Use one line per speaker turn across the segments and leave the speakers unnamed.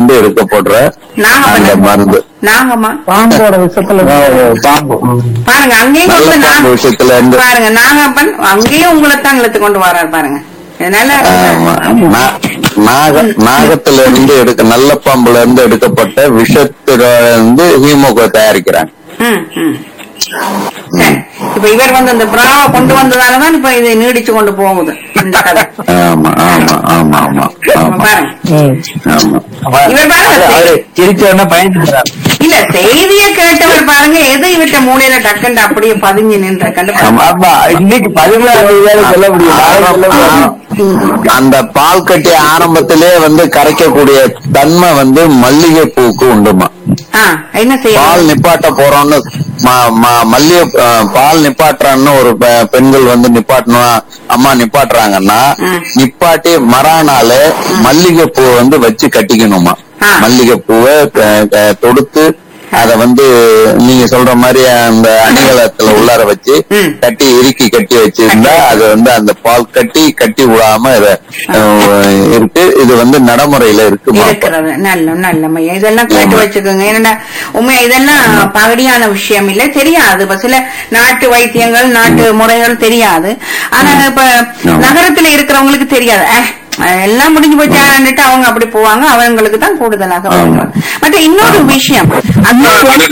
இருந்து எடுக்கப்படுற
நாங்க
அந்த
பண்ண-
மருந்து
நாங்கம்மா
பாம்போட விஷயத்துல
பாம்பு
பாருங்க அங்கேயும்
நல்ல
வந்து
பாம்பு விஷயத்துல இருந்து
பாருங்க நாகப்பன் அங்கேயும் உங்களை தான் இழுத்து கொண்டு வராரு பாருங்க அதனால
ஆமா. நா- நாக நாகத்துல இருந்து எடுக்க நல்ல பாம்புல இருந்து எடுக்கப்பட்ட விஷத்துல இருந்து ஹீமோகோ தயாரிக்கிறாங்க
ம், ம். சரி. இப்ப இவர் வந்து அந்த பிராவை கொண்டு வந்ததாலதான் இப்ப இது நீடிச்சு கொண்டு போகுது இந்த கதை
ஆமா ஆமா ஆமா ஆமா ஆமா
பாருங்க
ஆமா
இவர் பாருங்க
அவரு சிரிச்ச உடனே பயந்துக்கிறார்
இல்ல செய்திய கேட்டவர் பாருங்க எது இவற்ற மூலையில டக்குண்டு அப்படியே பதிஞ்சு நின்ற கண்டு
ஆமா.
ஆமா இன்னைக்கு பதிமூணாம் தேதி சொல்ல முடியும் நாளைக்கு சொல்ல முடியும்
அந்த பால் கட்டி ஆரம்பத்திலே வந்து கரைக்கக்கூடிய தன்மை வந்து மல்லிகை பூவுக்கு உண்டுமா
ஆ, என்ன
பால்
செய்யணும்
நிப்பாட்ட போறோம்னு ம- ம- மல்லிகை அஹ், பால் நிப்பாட்டுறான்னு ஒரு பெ- பெண்கள் வந்து நிப்பாட்டணும் அம்மா நிப்பாட்டுறாங்கன்னா
ம்.
நிப்பாட்டி மறானால மல்லிகை பூ வந்து வச்சு கட்டிக்கணுமா
ஆ.
மல்லிகை பூவை க- க- தொடுத்து அத வந்து நீங்க சொல்ற மாதிரி அந்த அணிகலத்துல உள்ளார வச்சு
ம்.
கட்டி இறுக்கி கட்டி வச்சிருந்தா அது வந்து அந்த பால் கட்டி கட்டி விடாம இத அஹ், இருக்கு இது வந்து நடைமுறையில இருக்குமா
இருக்கிறது நல்ல நல்ல மையம் இதெல்லாம் கேட்டு
ஆமா.
வச்சுக்கோங்க என்னடா உண்மையா இதெல்லாம் பகடியான விஷயம் இல்ல தெரியாது இப்ப சில நாட்டு வைத்தியங்கள் நாட்டு முறைகள் தெரியாது ஆனா இப்ப
ஆமா.
நகரத்துல இருக்கிறவங்களுக்கு தெரியாது அஹ், எல்லாம் முடிஞ்சு போச்சான்னுட்டு அவங்க அப்படி போவாங்க அவங்களுக்கு தான் கூடுதலாக
ஆமா.
மற்ற இன்னொரு விஷயம் அந்த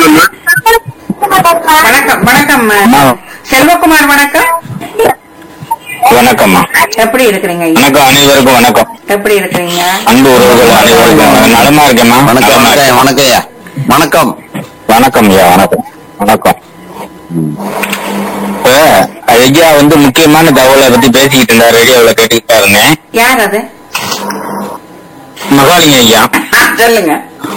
வணக்கம் வணக்கம் செல்வகுமார் வணக்கம்
வணக்கம்மா
எப்படி இருக்கிறீங்க ஐயா?
வணக்கம் அனைவருக்கும் வணக்கம்
எப்படி இருக்கிறீங்க
அன்பு உறவுகள் அனைவருக்கும் நலமா இருக்கேம்மா
வணக்கம்
நலமா
வணக்கம்
இருக்கேன்.
வணக்கம் ஐயா வணக்கம்
வணக்கம் ஐயா வணக்கம் வணக்கம் இப்ப ஐயா வந்து முக்கியமான தகவலை பத்தி பேசிக்கிட்டு இருந்தார் ரேடியோல கேட்டுக்கிட்டா இருந்தேன்
யார் அது
மகாலிங்க ஐயா
ஆ, சொல்லுங்க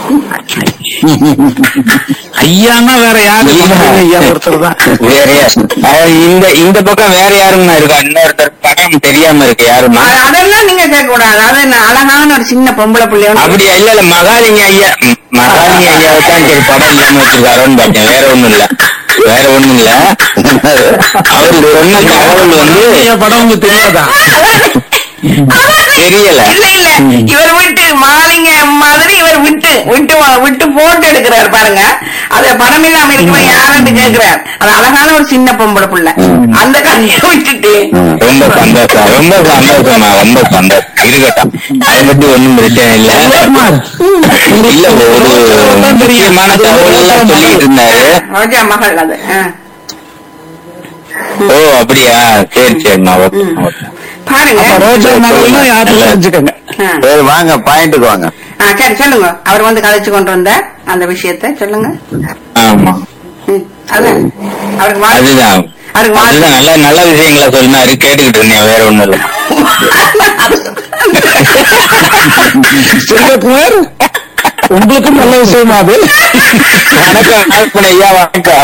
ஐயான்னா வேற யாரு ஐயா ஒருத்தர் தான்
வேற யார்? அஹ் இந்த இந்த பக்கம் வேற யாருமா இருக்கா இன்னொருத்தர் படம் தெரியாம இருக்கு யாருமா
அ- அதெல்லாம் நீங்க கேட்க கூடாது அது என்ன அழகான ஒரு சின்ன பொம்பளை பிள்ளை ஒண்ணு.
அப்படியா இல்ல இல்ல மகாலிங்க ஐயா ம், மகாலிங்க ஐயாவை தான் சரி படம் இல்லாம வச்சிருக்காரோன்னு பார்த்தேன் வேற ஒண்ணும் இல்ல வேற ஒண்ணும் இல்ல அவரு சொன்ன தகவல் வந்து
ஐயா படம் உங்களுக்கு தெரியாதா
தெரியல
இல்ல இல்ல இவர் விட்டு மாலிங்க மாதிரி இவர் விட்டு விட்டு வா- விட்டு போட்டு எடுக்கிறார் பாருங்க அது படம் இல்லாம இருக்கிற யாருன்னு கேக்குறார் அது அழகான ஒரு சின்ன பொம்பளை புள்ள அந்த கதையை விட்டுட்டு
ரொம்ப சந்தோஷம் ரொம்ப சந்தோஷமா ரொம்ப சந்தோஷம் இருக்கட்டும் அதை பத்தி ஒண்ணும் பிரச்சனை இல்ல இல்ல ஒரு முக்கியமான தகவல் எல்லாம் சொல்லிட்டு இருந்தாரு
ரோஜா மகள் அது ஆ.
ஓ அப்படியா சரி சரிம்மா ஓகே ஓகே
பாருங்க
ரோஜா மகள்னா யாரும் தெரிஞ்சுக்கங்க
ஆ.
சரி வாங்க பாயிண்ட்டுக்கு வாங்க
ஆ, சரி சொல்லுங்க அவர் வந்து கதைச்சு கொண்டு வந்தார் அந்த விஷயத்த சொல்லுங்க
ஆமா
ம், அதான் அவருக்கு வாழ்த்து-
அதுதான்
அவருக்கு வாழ்த்து-
அதுதான் நல்ல நல்ல விஷயங்களை சொன்னாரு கேட்டுக்கிட்டு இருந்தேன் வேற ஒண்ணும் இல்ல
செல்வகுமார் உங்களுக்கும் நல்ல விஷயமா அது
வணக்கம் நாகப்பன் ஐயா வணக்கம்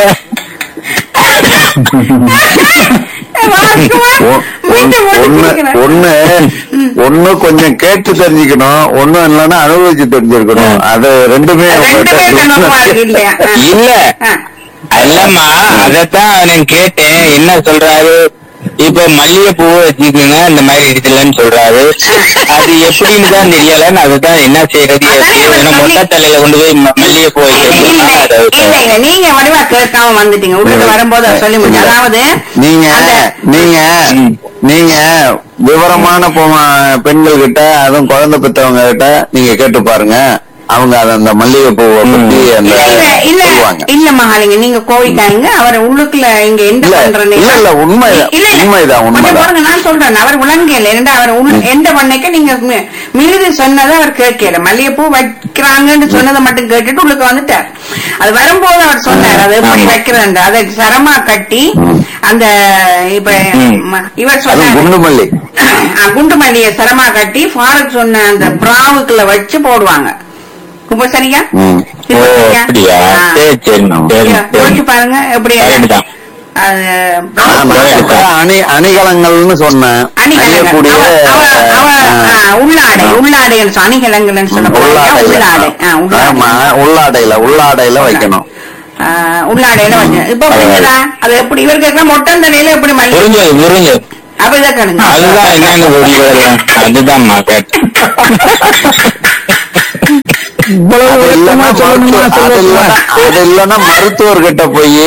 வாழ்த்துவார்.
ஒ-
மீண்டும்
ஒ- ஒண்ணு
வாழ்த்துக்கிறார்.
ஒண்ணு ஒண்ணு கொஞ்சம் கேட்டு தெரிஞ்சுக்கணும் ஒண்ணு இல்லைன்னா அனுபவிச்சு தெரிஞ்சிருக்கணும் அது ரெண்டுமே
ரெண்டு பேரும் கண்ணோக்கமா இருக்கு இல்லையா ஆ.
இல்ல
ஆ.
இல்லம்மா அதத்தான் நான் கேட்டேன் என்ன சொல்றாரு இப்ப மல்லிகை பூ வச்சுக்கோங்க இந்த மாதிரி இருக்குல்லன்னு சொல்றாரு அது எப்படின்னு தான் தெரியலன்னு அதுதான் என்ன செய்யறது
அதான்
எப்படி
இவர்
ஏன்னா
சொல்லி-
மொட்டை தலையில கொண்டு போய் ம- மல்லிகை பூ
இல்ல,
வைக்கிறது
இல்ல, இல்ல, நீங்க வடிவா கேட்காம வந்துட்டீங்க உள்ளுக்கு வரும்போது அதை சொல்லி முடியும் அதாவது
நீங்க
அந்த-
நீங்க நீங்க விவரமான பொ- பெண்கள் கிட்ட அதுவும் குழந்தை பெற்றவங்க கிட்ட நீங்க கேட்டு பாருங்க அவங்க அத அந்த மல்லிகை பூவை பத்தி அந்த
இல்ல இல்ல இல்ல
சொல்லுவாங்க
இல்ல மகாலிங்க நீங்க கோவிக்காங்க அவர் உள்ளுக்குள்ள இங்க எந்த
இல்ல,
பண்றேன்னு
இல்ல, இல்ல, உண்மைதான்.
இல்ல, இல்ல.
உண்மைதான்,
கொஞ்சம்
உண்மைதான்.
பாருங்க நான் சொல்றேன் அவர் உலங்கல இரண்டா அவர் உள்- எந்த பண்ணைக்கு நீங்க மி- மிகுதி சொன்னதை அவர் கேட்கல மல்லிகைப்பூ வைக்கிறாங்கன்னு சொன்னதை மட்டும் கேட்டுட்டு உள்ளுக்கு வந்துட்டார் அது வரும்போது அவர் சொன்னார் அது எப்படி
ஆமா.
வைக்கிறது அதை சரமா கட்டி அந்த இப்ப
ம்.
ம- இவர்
அது
சொன்னார்
குண்டு மல்லி
அஹ் குண்டு மல்லிய சரமா கட்டி ஃபாரூக் சொன்ன அந்த பிராவுக்குள்ள வச்சு போடுவாங்க இப்ப சரியா
ம்.
ஓ
இப்ப சரியா?
அப்படியா
ஆ.
சரி சரிம்மா சரி
ஐயா, யோசிச்சு
சரி
பாருங்க எப்படி
Correct தான்.
அது
நான் இப்ப அணி அணிகலங்கள்னு சொன்னேன்
அணிகலங்கள்
அணியக்கூடிய
அவ- அவ- அவ-
ஆ,
ஆ, உள்ளாடை உள்ளாடை அணிகலங்கள் சொல்ல உள்ளாடை
உள்ளாடையில
ஆ, உள்ளாடை
ஆமா உள்ளாடையில உள்ளாடையில வைக்கணும்
ஆ, உள்ளாடையில வச்சு இப்ப புரிஞ்சுதா அது எப்படி இவர் கேட்க மொட்டந்தலையில எப்படி மல்லி
புரிஞ்சது புரிஞ்சது
அப்ப இதை கேளுங்க
அதுதான் என்னன்னு புரியல அதுதான்மா கேட்டேன்
இவ்வளவு
அது
விளக்கமா
இல்லைன்னா
சொல்லணுமா
மருத்துவ- அது
சொல்லுங்க
இல்லைன்னா- அது இல்லைன்னா மருத்துவர்கிட்ட போய்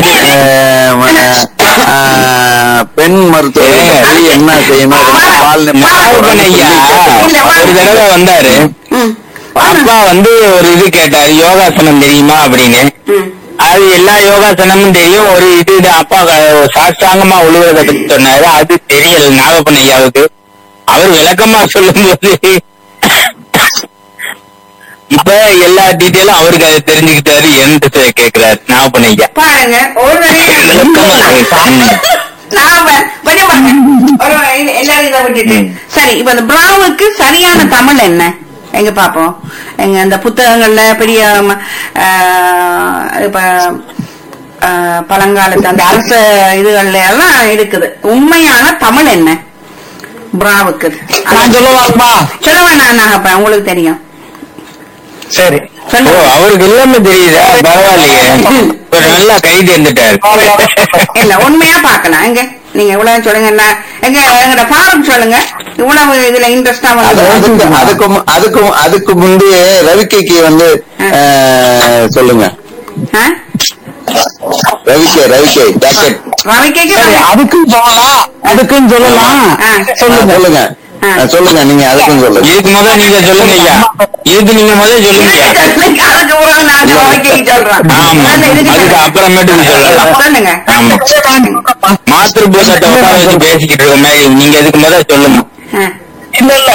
பெண் மருத்துவர் என்ன செய்யணும் அதுக்கு பால்
நாகப்பன் ஐயா ஒரு தடவை வந்தாரு
ம்.
அப்பா வந்து ஒரு இது கேட்டாரு யோகாசனம் தெரியுமா அப்படின்னு
ம்.
அது எல்லா யோகாசனமும் தெரியும் ஒரு இது இது அப்பா க- சாஷ்டாங்கமா உழுவுறத பத்தி சொன்னாரு அது தெரியல நாகப்பன் ஐயாவுக்கு அவர் விளக்கமா சொல்லும்போது இப்ப எல்லா டீட்டெயிலும் அவருக்கு அதை தெரிஞ்சுக்கிட்டாரு என்கிட்ட கேக்குறாரு நாகப்பன் ஐயா
பாருங்க ஒரு வழியா-
விளக்கமா ம்.
நாம கொஞ்சம் பாருங்க. ஒரு இது எல்லாரும் இதை விட்டுட்டு சரி இப்ப இந்த பிராவுக்கு சரியான தமிழ் என்ன எங்க பாப்போம் எங்க இந்த புத்தகங்கள்ல பெரிய ம, ஆஹ், இப்ப ஆஹ், பழங்காலத்து அந்த அரச இதுகள்ல எல்லாம் இருக்குது உண்மையான தமிழ் என்ன பிராவுக்கு
நான் சொல்லவாங்கம்மா
சொல்ல வேணாம் நாகப்பா உங்களுக்கு தெரியும்
சரி
ஓ
சொல்லுங்க
அவருக்கு எல்லாமே தெரியுதா பரவாயில்லையே ஒரு நல்லா கை தேர்ந்துட்டாரு
இல்ல உண்மையா பாக்கலாம் எங்க நீங்க இவ்வளவு சொல்லுங்க என்ன- எங்க எங்கட பாரம் சொல்லுங்க இவ்வளவு இதுல இன்ட்ரெஸ்டா
அது
வந்து
அதுக்கு அதுக்கு மு- அதுக்கு அதுக்கு முந்தைய ரவிக்கைக்கு வந்து அஹ், சொல்லுங்க
ஆ?
ரவிக்கை ரவிக்கை ஜாக்கெட்
ரவிக்கைக்கு
சரி அதுக்கும் சொல்லலாம் அதுக்கும் சொல்லலாம்
ஆ.
சொல்லுங்க சொல்லுங்க
ஆ.
அஹ், சொல்லுங்க நீங்க அதுக்கும் சொல்லுங்க
இதுக்கு முத நீங்க சொல்லுங்க ஐயா இதுக்கு நீங்க முத சொல்லுங்க ஐயா
அதுக்கு பிறகு நான் ரவிக்கைக்கு சொல்றேன்
ஆமா
இல்ல, இதுக்கு
அதுக்கு அப்புறமேட்டுக்கு சொல்லலாம்
சொல்லுங்க
ஆமா மாத்திரு பூசத்தை உட்கார வச்சு பேசிக்கிட்டு இருக்க மாதிரி நீங்க இதுக்கு முத சொல்லுங்க
ஆ.
இல்ல இல்ல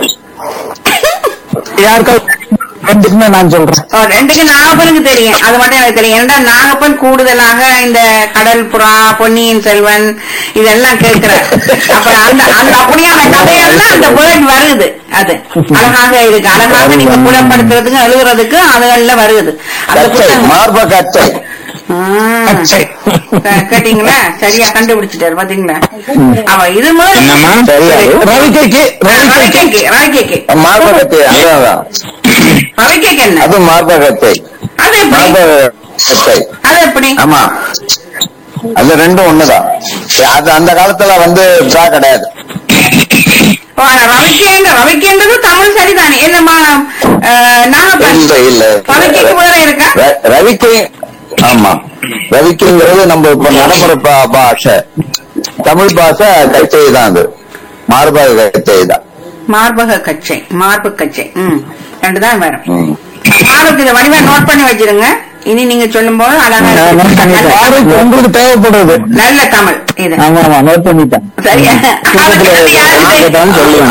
யாருக்காவது ரெண்டுக்குமே நான் சொல்றேன்
ஓ, ரெண்டுக்கு நாகப்பனுக்கு தெரியும் அது மட்டும் எனக்கு தெரியும் ஏன்னா நாகப்பன் கூடுதலாக இந்த கடல் புறா பொன்னியின் செல்வன் இதெல்லாம் கேட்கிறார் அப்புறம் அந்த அந்த அப்படியான கதையெல்லாம் அந்த வேர்ட் வருது அது அழகாக இருக்கு அழகாக நீங்க புலப்படுத்துறதுக்கு எழுதுறதுக்கு அதுகள்ல வருது அந்த
கச்சை
புத்தகம்
மார்ப கச்சை
ஆ.
சரி.
கே- கேட்டீங்களா சரியா கண்டுபிடிச்சிட்டாரு பாத்தீங்களா அவ இது முதல்
என்னம்மா
ரவிக்கைக்கு ரவிக்கைக்கு
ரவிக்கைக்கு ரவிக்கைக்கு
மார்ப கச்சை அதான் அதான்.
ரவிக்கைக்கு என்ன
அது மார்ப கச்சை
அது எப்படி
மார்ப கச்சை
அது எப்படி
ஆமா அது ரெண்டும் ஒண்ணுதான் அது அந்த காலத்துல வந்து ட்ரா கிடையாது
ஓ, ஆனா ரவிக்கேங்க ரவிக்கேன்றது தமிழ் சரிதானே என்னம்மா நாகப்பன்
இல்ல இல்ல
ரவிக்கைக்கு வேற இருக்கா
ர- ரவிக்கை ஆமா ரவிக்கைங்கிறது நம்ம இப்ப நடைமுறை பா- பாஷை தமிழ் பாஷை கச்சை தான் அது மார்பக கச்சை தான்
மார்பக கச்சை மார்பு கச்சை ம் ரெண்டு தான் வரும்
ம்.
மார்புக்கு இதை வடிவா நோட் பண்ணி வச்சிருங்க இனி நீங்க சொல்லும் போது அழகா
யாருக்கு
நல்ல-
உங்களுக்கு தேவைப்படுறது
நல்ல தமிழ் இது
ஆமா ஆமா நோட் பண்ணிட்டேன்
சரியா அதுக்கு வந்து யாரு
ஆகத்தான் சொல்லுவேன்.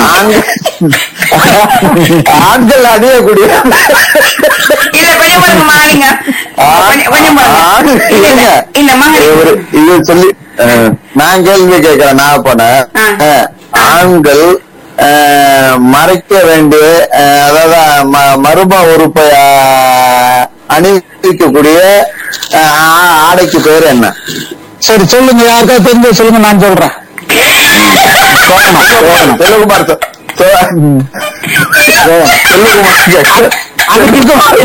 ஆண்கள் ஆண்கள் அணியக்கூடிய
இல்ல கொஞ்சம் பாருங்க மாறிங்க கொஞ்சம் கொஞ்சம் பாருங்க
ஆண்
இல்ல இல்ல
இல்லைங்க.
இல்ல மகன்
ஒரு இது சொல்லி அஹ், நான் கேள்வி கேட்கிறேன் நான் போனேன்
ஆ.
ஆண்கள் அஹ், மறைக்க வேண்டிய அஹ், அதாவது ம- மரும உறுப்பை அஹ், அணிவிக்கக்கூடிய அஹ், ஆ- ஆடைக்கு பேர் என்ன
சரி சொல்லுங்க யாருக்கா தெரிஞ்ச சொல்லுங்க நான் சொல்றேன்
சோழன், செல்வகுமார் சொ- சோ- செல்வகுமார்
அதுக்கு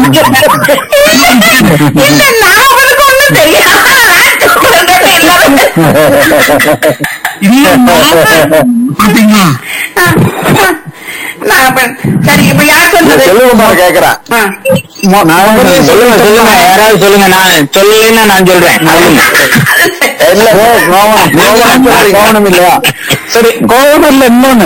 இல்ல நாகப்பனுக்கு ஒண்ணும் தெரியாது நான் சொல்றது எல்லாரும்
பாத்தீங்களா
நாகப்பன் சரி இப்ப யார் சொன்னது
செல்வகுமார் கேக்குறான்
ஆ.
சொல்லுங்க சொல்லுங்க யாராவது சொல்லுங்க நான் சொல்லலைன்னா நான் சொல்றேன் சொல்லுங்க
இல்ல கோவம் கோவம் சொல்றீங்க.
கவனம் இல்லையா சரி கோவம் இல்ல இன்னொன்னு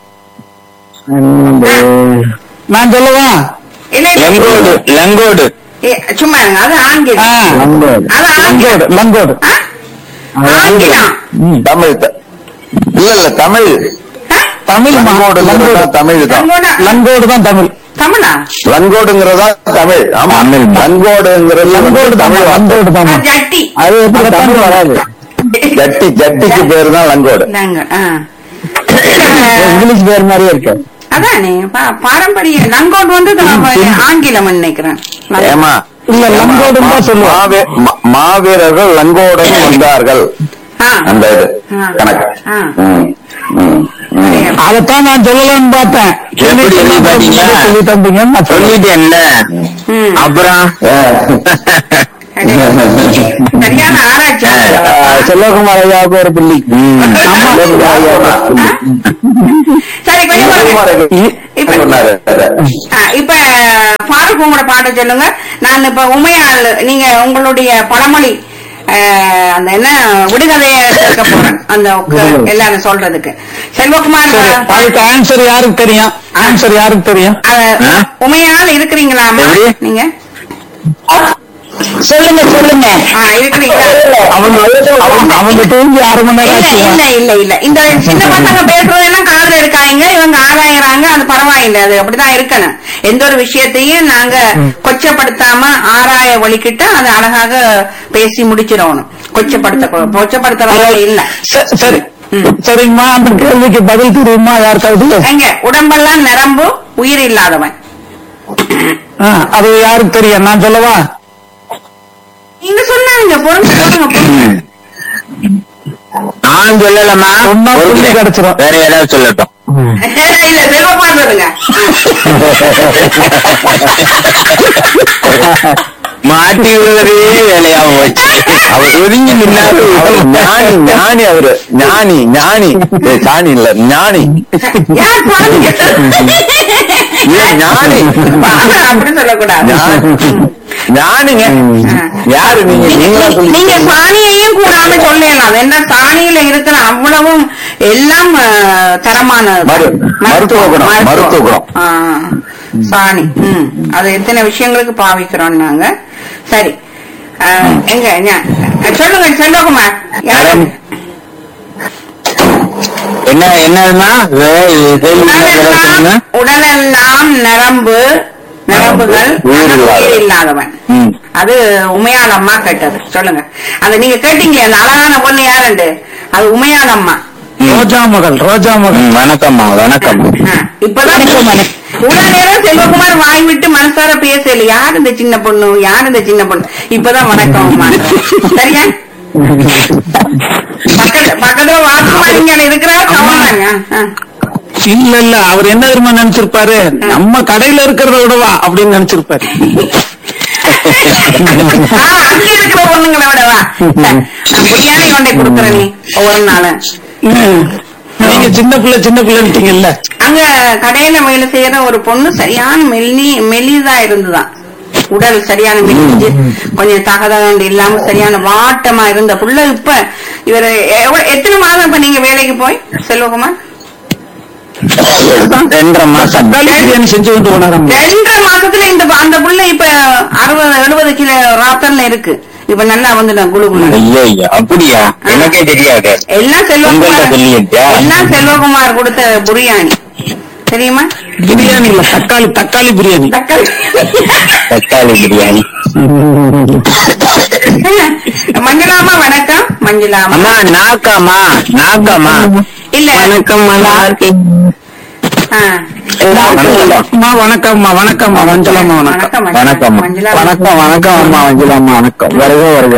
நான் சொல்லவா
இல்ல இல்ல
லங்கோடு லங்கோடு
ஏ, சும்மா இருங்க அது ஆங்கிலம்
ஆ,
அது ஆங்கிலம்
லங்கோடு லங்கோடு
ஆ? ஆங்கிலம்
ம்.
தமிழ் த- இல்ல இல்ல தமிழ்
ஆ?
தமிழ்
லங்கோடு
லங்கோடு
தமிழ் தான்
லங்கோடா?
லங்கோடு தான் தமிழ்
தமிழா
லங்கோடுங்கிறதா தமிழ் ஆமா லங்கோடுங்கிறது
லங்கோடு தான்
தமிழ் வார்த்தை.
லங்கோடு
ஆ,
தான்
ஜட்டி
அது எப்படி தமிழ் வராது
ஜட்டி ஜட்டிக்கு பேர் தான் லங்கோடு
நாங்க ஆ.
இங்கிலீஷ் பேர் மாதிரியே இருக்கு
அதானே பா- பாரம்பரிய லங்கோட் வந்து த- ஆங்கிலம் நினைக்கிறேன்
ஏமா
இல்ல, லங்கோடுன்னு தான் சொல்லுவோம்.
மாவீ- மா- மாவீரர்கள் லங்கோடன் வந்தார்கள்
ஆ.
அந்த இது
ஆ.
கணக்கு
ஆ.
ம், ம், ம்.
அதைத்தான் நான் சொல்லலாம்னு பார்த்தேன்
எப்படி சொல்லி பாத்தீங்க?
சொல்லி தந்தீங்கன்னு நான் சொல்லிட்டேன்
சொல்லிட்டேன்ல
ம்.
அப்புறம்
சரியான ஆராய்ச்சி
செல்வகுமார் ஐயாவுக்கு ஒரு பிள்ளை
செல்வகுமார் ஐயாவுக்கு ஒரு பிள்ளை.
சரி கொஞ்சம் பாருங்க.
செல்வகுமார்
இப்ப
சொன்னாரு.
ஆ, இப்ப ஃபாரூக் செல்வகுமாருக்கு உங்களோட பாட்டை சொல்லுங்க நான் இப்ப உமையாள் நீங்க உங்களுடைய பழமொழி அஹ், அந்த என்ன விடுகதையை கேட்க போறேன் அந்த க- எல்லாரும் சொல்றதுக்கு செல்வகுமார்
சரி, அதுக்கு ஆன்சர் யாருக்கு தெரியும் ஆன்சர் யாருக்கு தெரியும்
அஹ், உமையாள் இருக்கிறீங்களாமா
எப்படி?
நீங்க
சொல்லுங்க சொல்லுங்க
ஆ, இருக்கிறீங்களா
அவங்க அவங்க- அவங்க தூங்கி அரை மணி நேரம்
இல்ல
ஆச்சு
இல்ல இல்ல இல்ல இந்த சின்ன பசங்க பேசுறதெல்லாம் காதுல இருக்காங்க இவங்க ஆராயறாங்க அது பரவாயில்லை அது அப்படிதான் இருக்கணும் எந்த ஒரு விஷயத்தையும் நாங்க கொச்சப்படுத்தாம ஆராய வழிக்கிட்டு அதை அழகாக பேசி முடிச்சிடணும் கொச்சப்படுத்த கொச்சப்படுத்துறவங்க இல்ல
ச- சரி
ம்.
சரிங்கம்மா அந்த கேள்விக்கு பதில் தெரியுமா யாருக்காவது
எங்க உடம்பெல்லாம் நிரம்பு உயிர் இல்லாதவன்
ஆ, அது யாருக்கு தெரியும் நான் சொல்லவா
நீங்க சொன்னாங்க பொறுங்க பொறுங்க பொறுங்க
நான் சொல்லலமா
சொன்னா புள்ளி கிடைச்சிரும்.
வேற ஏதாவது சொல்லட்டும்
இல்ல செல்வமா சொல்லுங்க
மாட்டி விடுறதே வேலையா போச்சு அவர் ஒதுங்கி நின்னாரு
அவர் ஞானி ஞானி அவரு ஞானி ஞானி ஏய், சாணி இல்ல ஞானி
யார் பாருங்க
ஏன் ஞானி
அப்படி சொல்லக்கூடாது
ஞானி. ஞானிங்க யாரு நீங்க நீங்களா சொல்லி
நீங்க சாணியையும் கூடாம சொல்லலாம் என்ன சாணியில இருக்கிற அவ்வளவும் எல்லாம் அஹ், தரமானது
மரு- மருத்துவ குணம், மருத்துவ குணம்.
ஆ, சாணி ம் அது எத்தனை விஷயங்களுக்கு பாவிக்கிறோம் நாங்க சரி அஹ், எங்க ஞா- சொல்லுங்க செல்வகுமார் யாரு?
மேடம். என்ன என்னதுன்னா வே- கேள்வி என்ன சொல்ல
உடலெல்லாம்
சொல்லுங்க
உடலெல்லாம் நரம்பு நரம்புகள்
உயிர்
ஆனால்
இல்லாதவன்.
உயிர் இல்லாதவன்
ம்.
அது உமையாள் அம்மா கேட்டது சொல்லுங்க அது நீங்க கேட்டீங்க அந்த அழகான பொண்ணு யாருண்டு அது உமையாள் அம்மா
ரோஜா மகள் ரோஜா மகள்
ம், வணக்கம்மா வணக்கம்
ஆ, இப்பதான் இவ்வளவு நேரம் செல்வகுமார் வாய் விட்டு மனசார பேசல யார் இந்த சின்ன பொண்ணு யார் இந்த சின்ன பொண்ணு இப்பதான் வணக்கம் அம்மா சரியா பக்கத்து பக்கத்துல வாக்குமாரிங்க இருக்கிறார் கவனிங்க
இல்ல இல்ல அவர் என்ன தெரியுமா நினைச்சிருப்பாரு நம்ம கடையில இருக்கிறத விடவா அப்படின்னு நினைச்சிருப்பாரு
அங்க இருக்கிற பொண்ணுங்களை விடவா நான் பிரியாணி கொண்டே கொடுக்குறேன் நீ ஒவ்வொரு நாளும்
ம். நீங்க சின்ன பிள்ளை சின்ன பிள்ளைன்ட்டீங்கல்ல
அங்க கடையில வேலை செய்யற ஒரு பொண்ணு சரியான மெல்லி மெலிதா இருந்துதான் உடல் சரியான மெலிஞ்சு கொஞ்சம் தகதகண்டு இல்லாம சரியான வாட்டமா இருந்த புள்ள இப்ப இவர் எத்தனை மாதம் இப்ப நீங்க வேலைக்கு போய் செல்வகுமார்
ரெண்டரை மாசம்
தக்காளி பிரியாணி செஞ்சு கொண்டு போனாராம்
ரெண்டரை மாசத்துல இந்த அந்த புள்ள இப்ப அறுபது எழுபது கிலோ ராத்தர்ல இருக்கு இப்ப நல்லா வந்துடும் குழு குழு
ஐயோ ஐயோ அப்படியா எனக்கே தெரியாது
எல்லாம் செல்வகுமார்
உங்கள்ட்ட சொல்லியாச்சா?
எல்லாம் செல்வகுமார் கொடுத்த பிரியாணி தெரியுமா
பிரியாணி இல்ல தக்காளி தக்காளி பிரியாணி
தக்காளி
தக்காளி பிரியாணி
மஞ்சளாமா வணக்கம் மஞ்சளாமா
அம்மா நாக்காமா நாக்காமா
இல்ல
வணக்கம் நல்லா இருக்கீங்க
ஆ.
அம்மா வணக்கம்மா வணக்கம்மா மஞ்சளம்மா வணக்கம்
வணக்கம்
வணக்கம்
மஞ்சளா
வணக்கம் வணக்கம் அம்மா வஞ்சலாம்மா வணக்கம் வருக வருக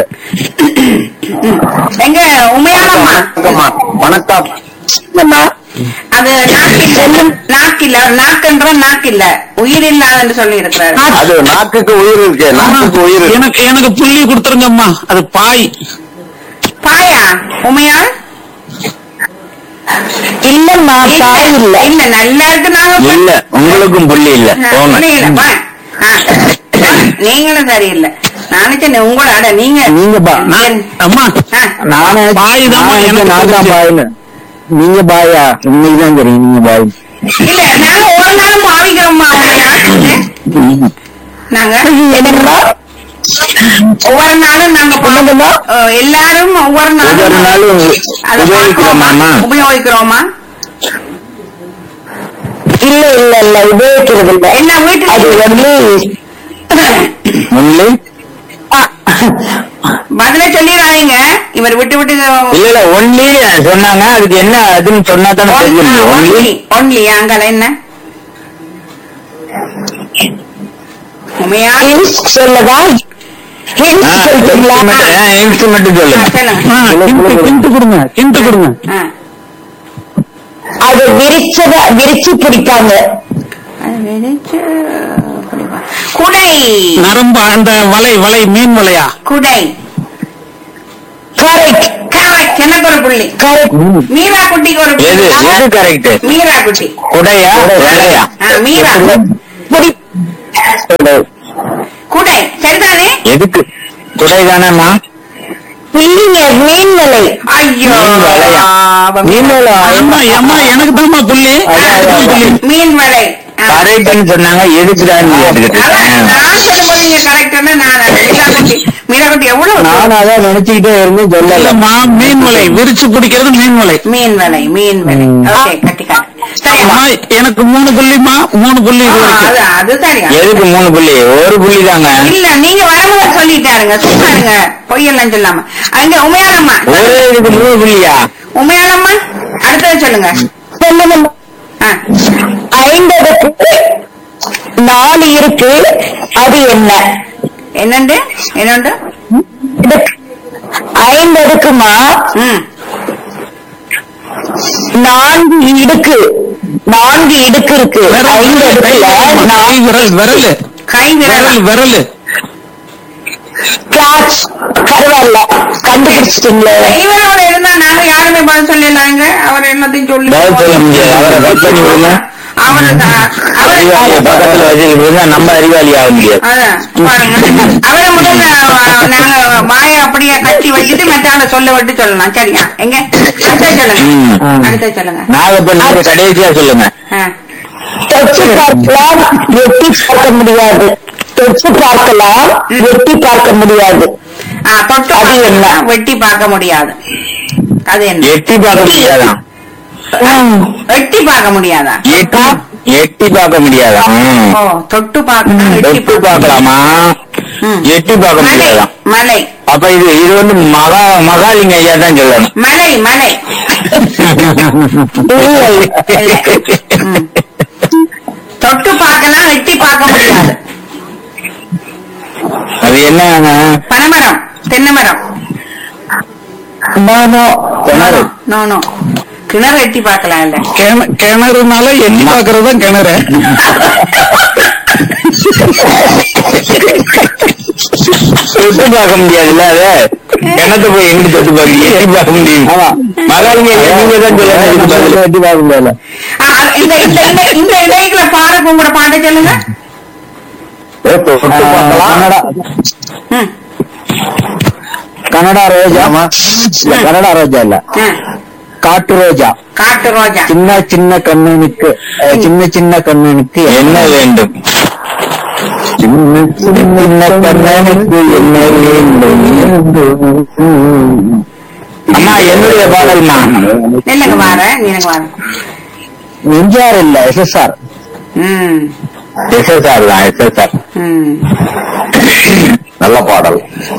எங்க உண்மையானம்மா
வணக்கம்
அது நாக்கில்ல நாக்கில்ல நாக்குன்ற நாக்கில்ல உயிர் இல்லாதன்னு சொல்லி இருக்கிறாரு
அது நாக்குக்கு உயிர் இருக்கு நாக்குக்கு உயிர் இருக்கு.
எனக்கு எனக்கு புள்ளி கொடுத்துருங்கம்மா அது பாய்
பாயா உண்மையா
இல்லம்மா பாய் இல்ல
இல்ல நல்லா இருக்கு நாங்க
இல்ல உங்களுக்கும் புள்ளி இல்ல
ஆ,
போங்க
இல்ல, இல்ல, பா. ஆ. நீங்களும் சரியில்லை நாளைக்கு உங்களோட அட நீங்க
நீங்க பா
நான் அம்மா
ஆ.
நானே
பாய் தாம்மா எனக்கு
நான் தான்
தெரிஞ்சு.
பாய்னு நீங்க பாயா உண்மைதான் தெரியும் நீங்க பாய்
இல்ல நாங்க ஒரு நாளும் பாவிக்கிறோம்மா உண்மையா நாங்க ஒவ்வொரு நாளும் நாங்க பா- அஹ், எல்லாரும் ஒவ்வொரு நாளும்
ஒவ்வொரு நாளும்
அதை
உபயோகிக்கிறோமா
பார்க்கிறோமா? உபயோகிக்கிறோமா
இல்ல இல்ல இல்ல உபயோகிக்கிறது இல்ல
என்ன வீட்டுல
அது வந்து
ஒன்லி
பதில சொல்லிடாதீங்க இவர் விட்டு விட்டு
இல்ல இல்ல ஒன்லி சொன்னாங்க அதுக்கு என்ன அதுன்னு சொன்னா தானே தெரியும் ஒன்லி
ஒன்லி ஒன்லி அங்கால என்ன உண்மையா
hints சொல்லவா hints சொல்றீங்களா
இன்ஸ்ட்ருமெண்ட் சொல்லுங்க
சொல்லுங்க
ஆ, hint- hint கொடுங்க hint கொடுங்க
ஆ.
அது விரிச்சத விரிச்சு பிடிப்பாங்க
அது வெடிச்சு அப்படிவா? குடை
நரம்பு அந்த வலை வலை மீன் வலையா
குடை
கரெக்ட்
கரெக்ட் எனக்கு ஒரு புள்ளி
கரெக்ட்
மீரா குட்டிக்கு ஒரு
எது
புள்ளி
எது கரெக்ட்
மீரா குட்டி
குடையா வேலையா
ஆ, மீரா
புடி
குடை சரிதானே
எதுக்கு துடைதானேம்மா
இல்லைங்க மீன்வலை
ஐயோ
மீன் வலையா?
அவ
மீன் வலை.
அம்மா அம்மா எனக்கு தான்மா புள்ளி
மீன் வலை ஆ.
கரெக்ட்னு சொன்னாங்க எதுக்குடான்னு கேட்டுக்கிட்டு
அதான்
இருக்கேன்.
நான் சொல்லும்போது நீங்க கரெக்டான நான் மீனாக்குட்டி மீனாக்குட்டி எவ்வளவு
நானும் அதான் நினைச்சுக்கிட்டே இருந்தேன் சொல்லல
இல்லம்மா மீன் வலை விரிச்சு பிடிக்கிறது மீன் வலை
மீன் வலை மீன் வலை ஓகே கட்டிக்கார சரி
அம்மா எனக்கு மூணு புள்ளிமா மூணு புள்ளி இது வரைக்கும்.
அது அது சரியா
எதுக்கு மூணு புள்ளி ஒரு புள்ளி தாங்க
இல்ல நீங்க வரும்போது சொல்லிட்டாருங்க சும்மாருங்க பொய்யெல்லாம் சொல்லாம அங்க உமையாளம்மா
ஒரே இதுக்கு மூணு புள்ளியா
உமையாளம்மா அடுத்தது சொல்லுங்க
சொல்லுங்க
ஆ.
ஐம்பதுக்கு நாலு இருக்கு அது என்ன
என்னண்டு என்னண்டு
இது ஐம்பதுக்குமா
ம்
நான்கு இடுக்கு நான்கு இடுக்கு இருக்கு
விரல்,
ஐந்து
கை
அடுக்குல
கை விரல் விரல்
கை விரல்
விரல் விரல்
கிளாஸ் பரவாயில்ல கண்டுபிடிச்சிட்டீங்களே
இவரோட இருந்தா நாங்க யாருமே பதில் சொல்லலாங்க அவர் எல்லாத்தையும் சொல்லி
பதில் சொல்ல முடியாது அவரை கட் பண்ணி விடுங்க
அவரு தான் அவரு
அறிவாளியை பக்கத்துல வச்சுக்கிட்டு இருந்தா நம்ம அறிவாளி ஆக முடியாது
அதான் பாருங்க அவரை முதல்ல அஹ், நாங்க வாயை அப்படியே கட்டி வச்சுட்டு மற்ற சொல்ல விட்டு சொல்லலாம் சரியா எங்க அடுத்த சொல்லுங்க
ம்.
அடுத்த சொல்லுங்க
நாகப்பண்ண கடைசியா சொல்லுங்க
ஆ.
தொச்சு பார்க்கலாம் எட்டி பார்க்க முடியாது தொச்சு பார்க்கலாம் எட்டி பார்க்க முடியாது
ஆ, தொட்டு
அது என்ன?
பார்க்கலாம், வெட்டி பார்க்க முடியாது அது என்ன
எட்டி பார்க்க முடியாதான்
வெட்டி பார்க்க முடியாதா
எட்டி எட்டி பார்க்க முடியாதா ம்.
ஓ தொட்டு பார்க்கலாம் வெட்டி
எட்டி பார்க்கலாமா
ம்.
எட்டி பார்க்க
மலை
முடியாதான்
மலை
அப்ப இது இது வந்து மகா மகாலிங்க ஐயா தான் சொல்லணும்
மலை மலை இல்லை. ம். தொட்டு பார்க்கலாம் வெட்டி பார்க்க முடியாது
அது என்ன
பனைமரம் தென்னை மரம்
கிணறு
நோ நோ கிணறு வெட்டி பார்க்கலாம் இல்ல
கிண- கிணறுனால எண்ணி பாக்குறது தான் கிணறு
தொட்டு பார்க்க முடியாதுல்ல அது கிணத்து போய் எங்க தொட்டு பார்க்க எட்டி பார்க்க முடியும் மகாலிங்க ஐயா நீங்க தான் சொல்லணும் எட்டி பார்க்க முடியல
ஆ, அது- இந்த இந்த இந்த இந்த இடையில பாருக்கு உங்களோட பாட்டை சொல்லுங்க
கனடா
ம்.
கனடா ரோஜா இல்ல கனடா ரோஜா இல்ல
ஆ.
காட்டு ரோஜா
காட்டு ரோஜா
சின்ன சின்ன கண்ணனுக்கு அஹ், சின்ன சின்ன கண்ணனுக்கு என்ன வேண்டும் சின்ன சின்ன கண்ணனுக்கு என்ன வேண்டும் அம்மா என்னுடைய பாடல்மா
இல்லைங்க வார நீங்க வார
எம்ஜிஆர் இல்ல எஸ்எஸ்ஆர்
ம்
எஸ்எஸ்ஆர் தான் எஸ்எஸ்ஆர்
ம்
நல்ல பாடல்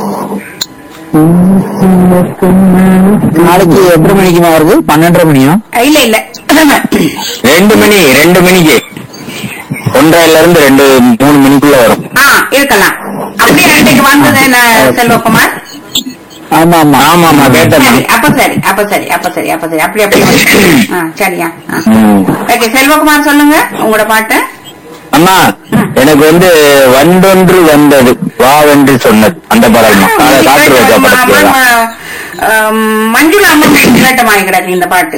நாளைக்கு எத்தனை மணிக்குமா வருது பன்னெண்டரை மணியா
இல்ல இல்ல
ரெண்டு மணி ரெண்டு மணிக்கு ஒன்றரைல இருந்து ரெண்டு மூணு மணிக்குள்ள வரும்
ஆ இருக்கலாம் அப்படியே அன்றைக்கு வந்தது என்ன செல்வகுமார்
ஆமா ஆமா ஆமா ஆமா கேட்டேன்
சரி அப்ப சரி அப்ப சரி அப்ப சரி அப்ப சரி அப்படி அப்படி வந்து. ஆ சரியா ஓகே செல்வகுமார் சொல்லுங்க உங்களோட பாட்டு
அம்மா எனக்கு வந்து வண்டொன்று வந்தது வாவென்று சொன்னது அந்த பாடல்மா கால- காட்டு ரோஜா படத்துல தான்.
மஞ்சுளா அம்மா கேட்டமாய் கிடக்கு இந்த பாட்டு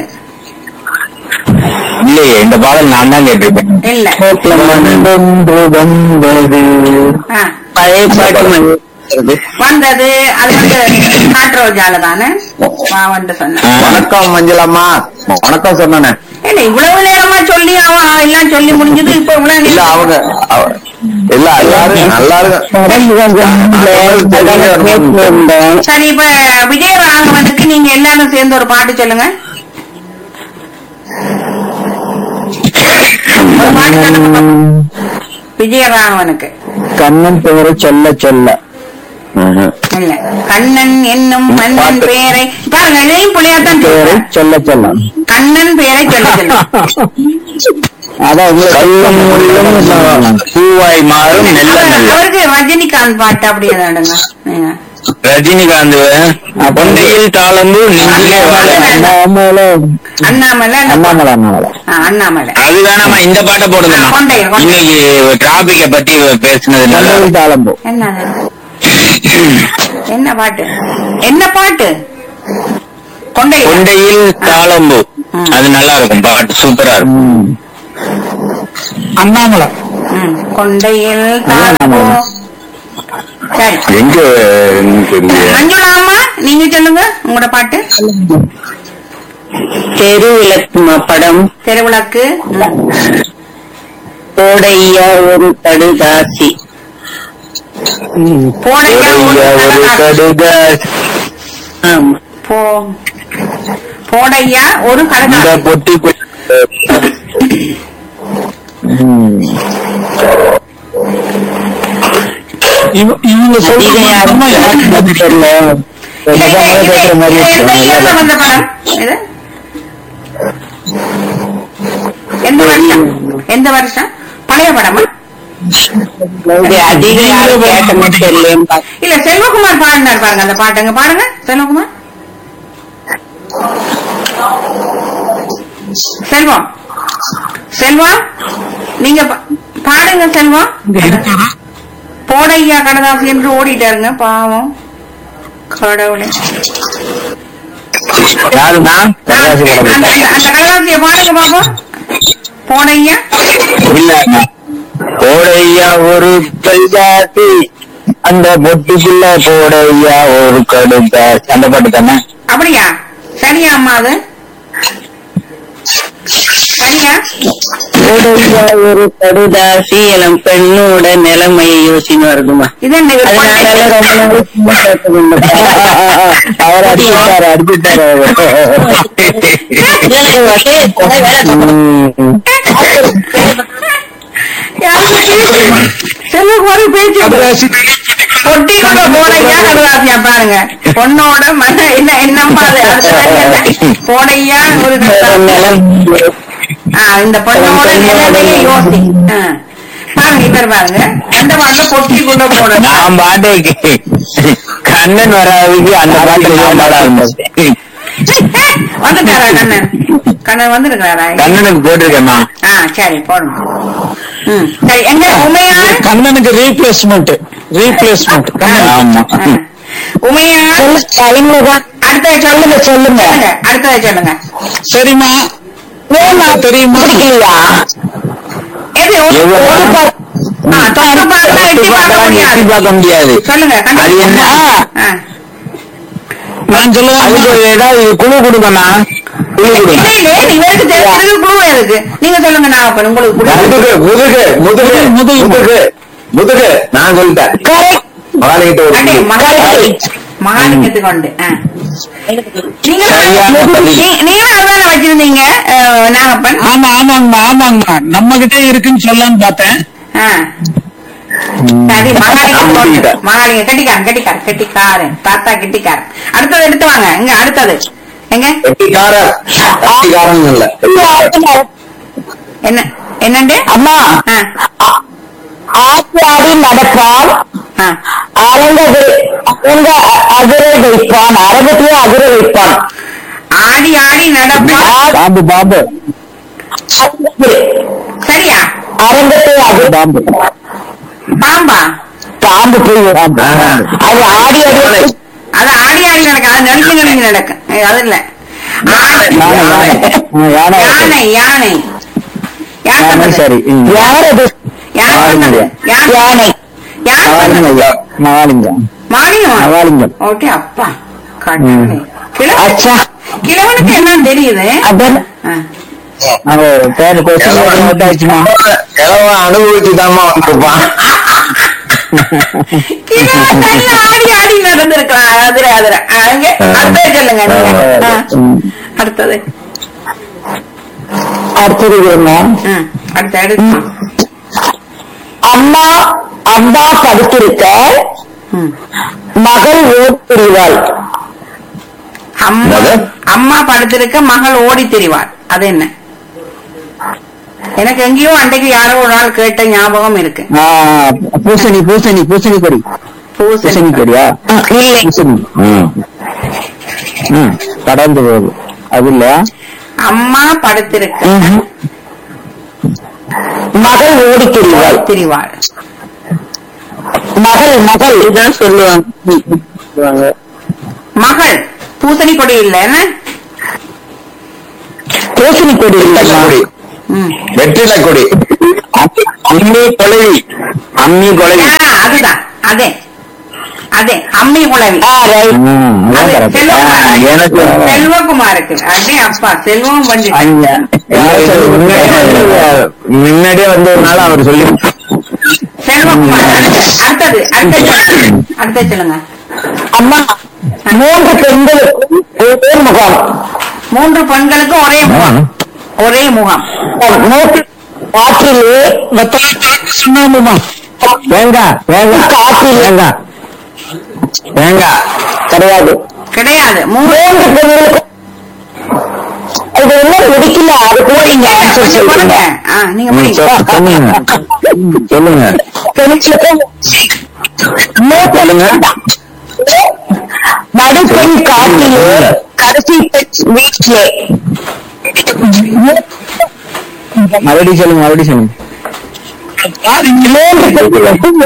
இல்லையே இந்த பாடல் நான் தான் கேட்டிருப்பேன்
இல்ல
வண்டொன்று வந்தது
ஆ.
பழைய பாட்டு
வந்தது அது வந்து காட்டு ரோஜால தானே வாவன்ட்டு சொன்னேன்
வணக்கம் மஞ்சளம்மா வணக்கம் சொன்னனே
இல்ல இவ்வளவு நேரமா சொல்லி அவன் எல்லாம் சொல்லி முடிஞ்சது இப்ப இவ்வளவு
இல்ல
நேரம்
அவங்க அவ- இல்ல எல்லாரும் நல்லா இருக்கு
சரி இப்ப விஜயராகவனுக்கு நீங்க எல்லாரும் சேர்ந்து ஒரு பாட்டு சொல்லுங்க ஒரு பாட்டு சொல்லுங்க பாப்போம். விஜயராகவனுக்கு
கண்ணன் பெயரை சொல்ல சொல்ல
இல்ல கண்ணன் என்னும் மன்னன்
பாட்டு.
பெயரை பாருங்க இதையும் புள்ளையாத்தான்
பெயரை
சொல்றேன்
சொல்ல சொல்ல
கண்ணன் பெயரை சொல்ல சொல்லுங்க
அதான் கல்லும் முள்ளும் பூவாய் மாறும் மெல்ல
அவர்-
மெல்ல
அவருக்கு ரஜினிகாந்த் பாட்டு அப்படி ஏதாடுங்க நீங்க.
ரஜினிகாந்த் பொண்டையில் தாளம்பு நெஞ்சிலே வாழ
அண்ணாமலை
அண்ணாமலை அண்ணாமலை
ஆ, அண்ணாமலை
அது வேணாமா இந்த பாட்டை போடுங்கம்மா
ஆ, கொண்டை, கொண்டை.
இன்னைக்கு டிராபிக்க பத்தி பேசுனதுனால தாளம்பு
என்ன அது? என்ன பாட்டு என்ன பாட்டு கொண்டை
கொண்டையில் தாளம்பு
ம்.
அது நல்லா இருக்கும் பாட்டு சூப்பரா இருக்கும்
அண்ணாமலை
ம், கொண்டையில் தாழம்பூ சரி
எங்க தெரியல
மஞ்சுளா அம்மா நீங்க சொல்லுங்க உங்களோட பாட்டு
தெரு விளக்கு படம்
தெருவிளக்கு ம்.
கோடையா ஒரு கடுதாசி
போடையா ஒரு
ஒரு
கடலாசி.
கடுதாசி
ஆமா
போ போடையா ஒரு
இந்த
கடலாசி
பொட்டி
இவ- இவங்க சொல்றது
அதிகம் யாரும்
மட்டும்தான் எனக்கு தெரியல
இது- இது- இது- இது எந்த இயர்ல வந்த படம் இது எந்த வருஷம் எந்த வருஷம் பழைய படமா
இது அதிகம் யாரும் கேட்ட மாட்டேன்
இல்ல செல்வகுமார் பாடினார் பாருங்க அந்த பாட்டுங்க பாருங்க செல்வகுமார் செல்வம் செல்வம் நீங்க பா- பாடுங்க செல்வம் போடையா கடதாசி என்று ஓடிட்டாருங்க பாவம் கடவுளே
யாருன்னா கடுதாசி
அந்த
படம்
அந்த- அந்த கடதாசியை பாடுங்க பாப்போம் போடையா
இல்ல கோடையா ஒரு கல்யாசி அந்த பொட்டுக்குள்ள கோடையா ஒரு கடுதாசி அந்த பாட்டு தானே
அப்படியா சரியா அம்மா அது சரியா
கோடையா ஒரு கடுதாசி இளம் பெண்ணோட நிலைமையை யோசின்னு வருதுமா
இது என்ன இது
அதனால ரொம்ப நாள் சும்மா கேட்டதில்லை.
அவர் அடிச்சுட்டாரு அடிச்சுட்டாரு
செல்வகுமாரி பேச்சு
கடுதாசி
பொட்டி கூட போடையா கடதாசியா பாருங்க பொண்ணோட மன என்ன என்னம்மா அது அடுத்த வரி என்ன? போடையா ஒரு கடதாசி. ஆ, இந்த பொண்ணோட நிலைமையை யோசி ஆ. பாருங்க இப்ப பாருங்க அந்த பாட்டுல பொட்டிக்குள்ள போடணும்
நான் பாட்டுக்கு கண்ணன் வராதுக்கு அந்த பாட்டு நான் பாட ஆரம்பிச்சேன்
வந்துட்டாரா கண்ணன் கண்ணன் வந்திருக்கிறாரா
கண்ணனுக்கு போட்டிருக்கேம்மா
ஆ சரி போடுங்க ம் சரி எங்க உமையாள்
கண்ணனுக்கு ரீப்ளேஸ்மெண்ட் ரீப்ளேஸ்மெண்ட்
ஆமா
ஆ. உமையாள் அடுத்தது சொல்லுங்க சொல்லுங்க அடுத்தது சொல்லுங்க
சரிம்மா தெரியுமா
எது ஒரு-
எவ்வளவு?
ஒரு பா- ஆ, தொட்டு பார்த்தா எட்டி பார்க்க முடியாது.
எட்டி பார்க்க முடியாது
சொல்லுங்க
அது என்ன
ஆ.
நான் சொல்லுவேன்
அதுக்கு ஏதாவது குழு கொடுக்கண்ணா குழு கொடுங்க
இல்ல, இல்ல, இவருக்கு தெரிஞ்சது குழு எதுக்கு நீங்க சொல்லுங்க நான் அப்ப உங்களுக்கு குழு
முதுகு முதுகு முதுகு
முதுகு.
முதுகு முதுகு நான் சொல்லிட்டேன் மகாலிகிட்ட ஒரு
அடே,
குழு.
மகாலிங்க மகாலிங்கத்துக்கு உண்டு ஆ. நீங்க
சரியான பதில்.
நீ- நீங்களும் அதுதானே வச்சிருந்தீங்க அஹ், நாகப்பன்
ஆமா ஆமாங்கம்மா ஆமாங்கம்மா நம்ம கிட்டே இருக்குன்னு சொல்லலாம்னு பார்த்தேன்
ஆ. சரி மகாலிங்கம்
நான்
போட்டு.
முடிக்கிட்டேன்.
மகாலிங்கம் கெட்டிக்காரன் கெட்டிக்காரன் கெட்டிக்காரன் தாத்தா கெட்டிக்காரன் அடுத்தது எடுத்து வாங்க இங்க அடுத்தது எங்க
கெட்டிக்காரன் கெட்டிக்காரன் இல்ல
என்ன என்னண்டு
அம்மா
ஆ,
ஆடி ஆடி நடப்பான்
ஆ.
அரங்க அரங்க அதிர வைப்பான் அரங்கத்தையும் அதிர வைப்பான்
ஆடி ஆடி நடப்பா
பாம்பு பாம்பு
சரியா
அரங்கத்தை அது
பாம்பு
பாம்பா
பாம்பு போய் அது ஆடி ஆடி
அது ஆடி ஆடி நடக்கும் அது நெருங்கி நெருங்கி நடக்கும் ஏய், அது இல்ல ஆடி-
யானை
யானை யானை யார்
யானை
சொன்னது?
சரி ம்.
யார் அது
யார் சொன்னது? யார்
யானை
யார் சொன்னது?
மகாலிங்கம்
மானியம்
மகாலிங்கம்
ஓகே அப்பா கடவுளே. கிழவன்
அச்சா
கிழவனுக்கு என்ன தெரியுது
அதான்
ஆ.
பேரு கிழவன் அனுபவிச்சுதாம்மா வந்திருப்பான்
கிழவன் நல்லா ஆடி ஆடி நடந்திருக்கலாம் அதிர அதிர அங்க அடுத்தது சொல்லுங்க நீங்க. ஆ. அடுத்தது
அடுத்தது என்ன
ஆ. அடுத்த அடுத்து
அம்மா அம்மா படுத்திருக்க
ம்.
மகள் ஓடி புரிவாள்
அம்மா
என்னது?
அம்மா படுத்திருக்க மகள் ஓடி திரிவாள் அது என்ன எனக்கு எங்கேயோ அன்றைக்கு யாரோ ஒரு நாள் கேட்ட ஞாபகம் இருக்கு
பூசணி பூசணி பூசணி கொடி
பூசணி
கொடியா
இல்லை
பூசணி ம் கடந்து போகுது அது இல்ல
அம்மா படுத்திருக்க
மகள் ஓடி திரிவாள்
திரிவாள்
மகள் மகள் இதான் சொல்லுவாங்க
மகள் பூசணி கொடி இல்ல என்ன
பூசணி கொடி இல்லைம்மா
கொடி
ம்.
வெற்றிலை கொடி
அம்மி கொலவி அம்மி கொலவி
ஆ, அதுதான் அதே அதே அம்மி குழவி
ஆ ரைட்
ம்,
அது
அதான் correct.
செல்வகுமார்.
ஆ, எனக்கு
செல்வகுமாருக்கு அடே அப்பா செல்வம் வந்து
முன்னாடியே வந்ததுனால அவர் சொல்லி
செல்வகுமார் அடுத்தது அடுத்தது அடுத்தது சொல்லுங்க
அம்மா மூன்று பெண்களுக்கும் ஒரே முகம்
மூன்று பெண்களுக்கும் ஒரே முகம் ஒரே முகம்
மூன்று காற்றிலே
சொன்னாமுமா
தேங்காய் தேங்காய்
காற்றிலே
தேங்காய் தேங்காய்
கிடையாது
கிடையாது மூணு
மூன்று பெண்களுக்கும் இது இன்னும் முடிக்கல அது கூட நீங்க ஆன்சர்
கொஞ்சம் கொடுங்க.
சொல்லுங்க
ஆ, நீங்க
ம்,
முடிங்க.
சொ- சொல்லுங்க சொல்லுங்க
பெண்களுக்கும் மூத்த
சொல்லுங்க
நடுப்பெண் காட்டிலே கடைசி பெண் வீட்டிலே
மறுபடியும் சொல்லுங்க மறுபடியும் சொல்லுங்க
மூன்று பெண்களுக்கும்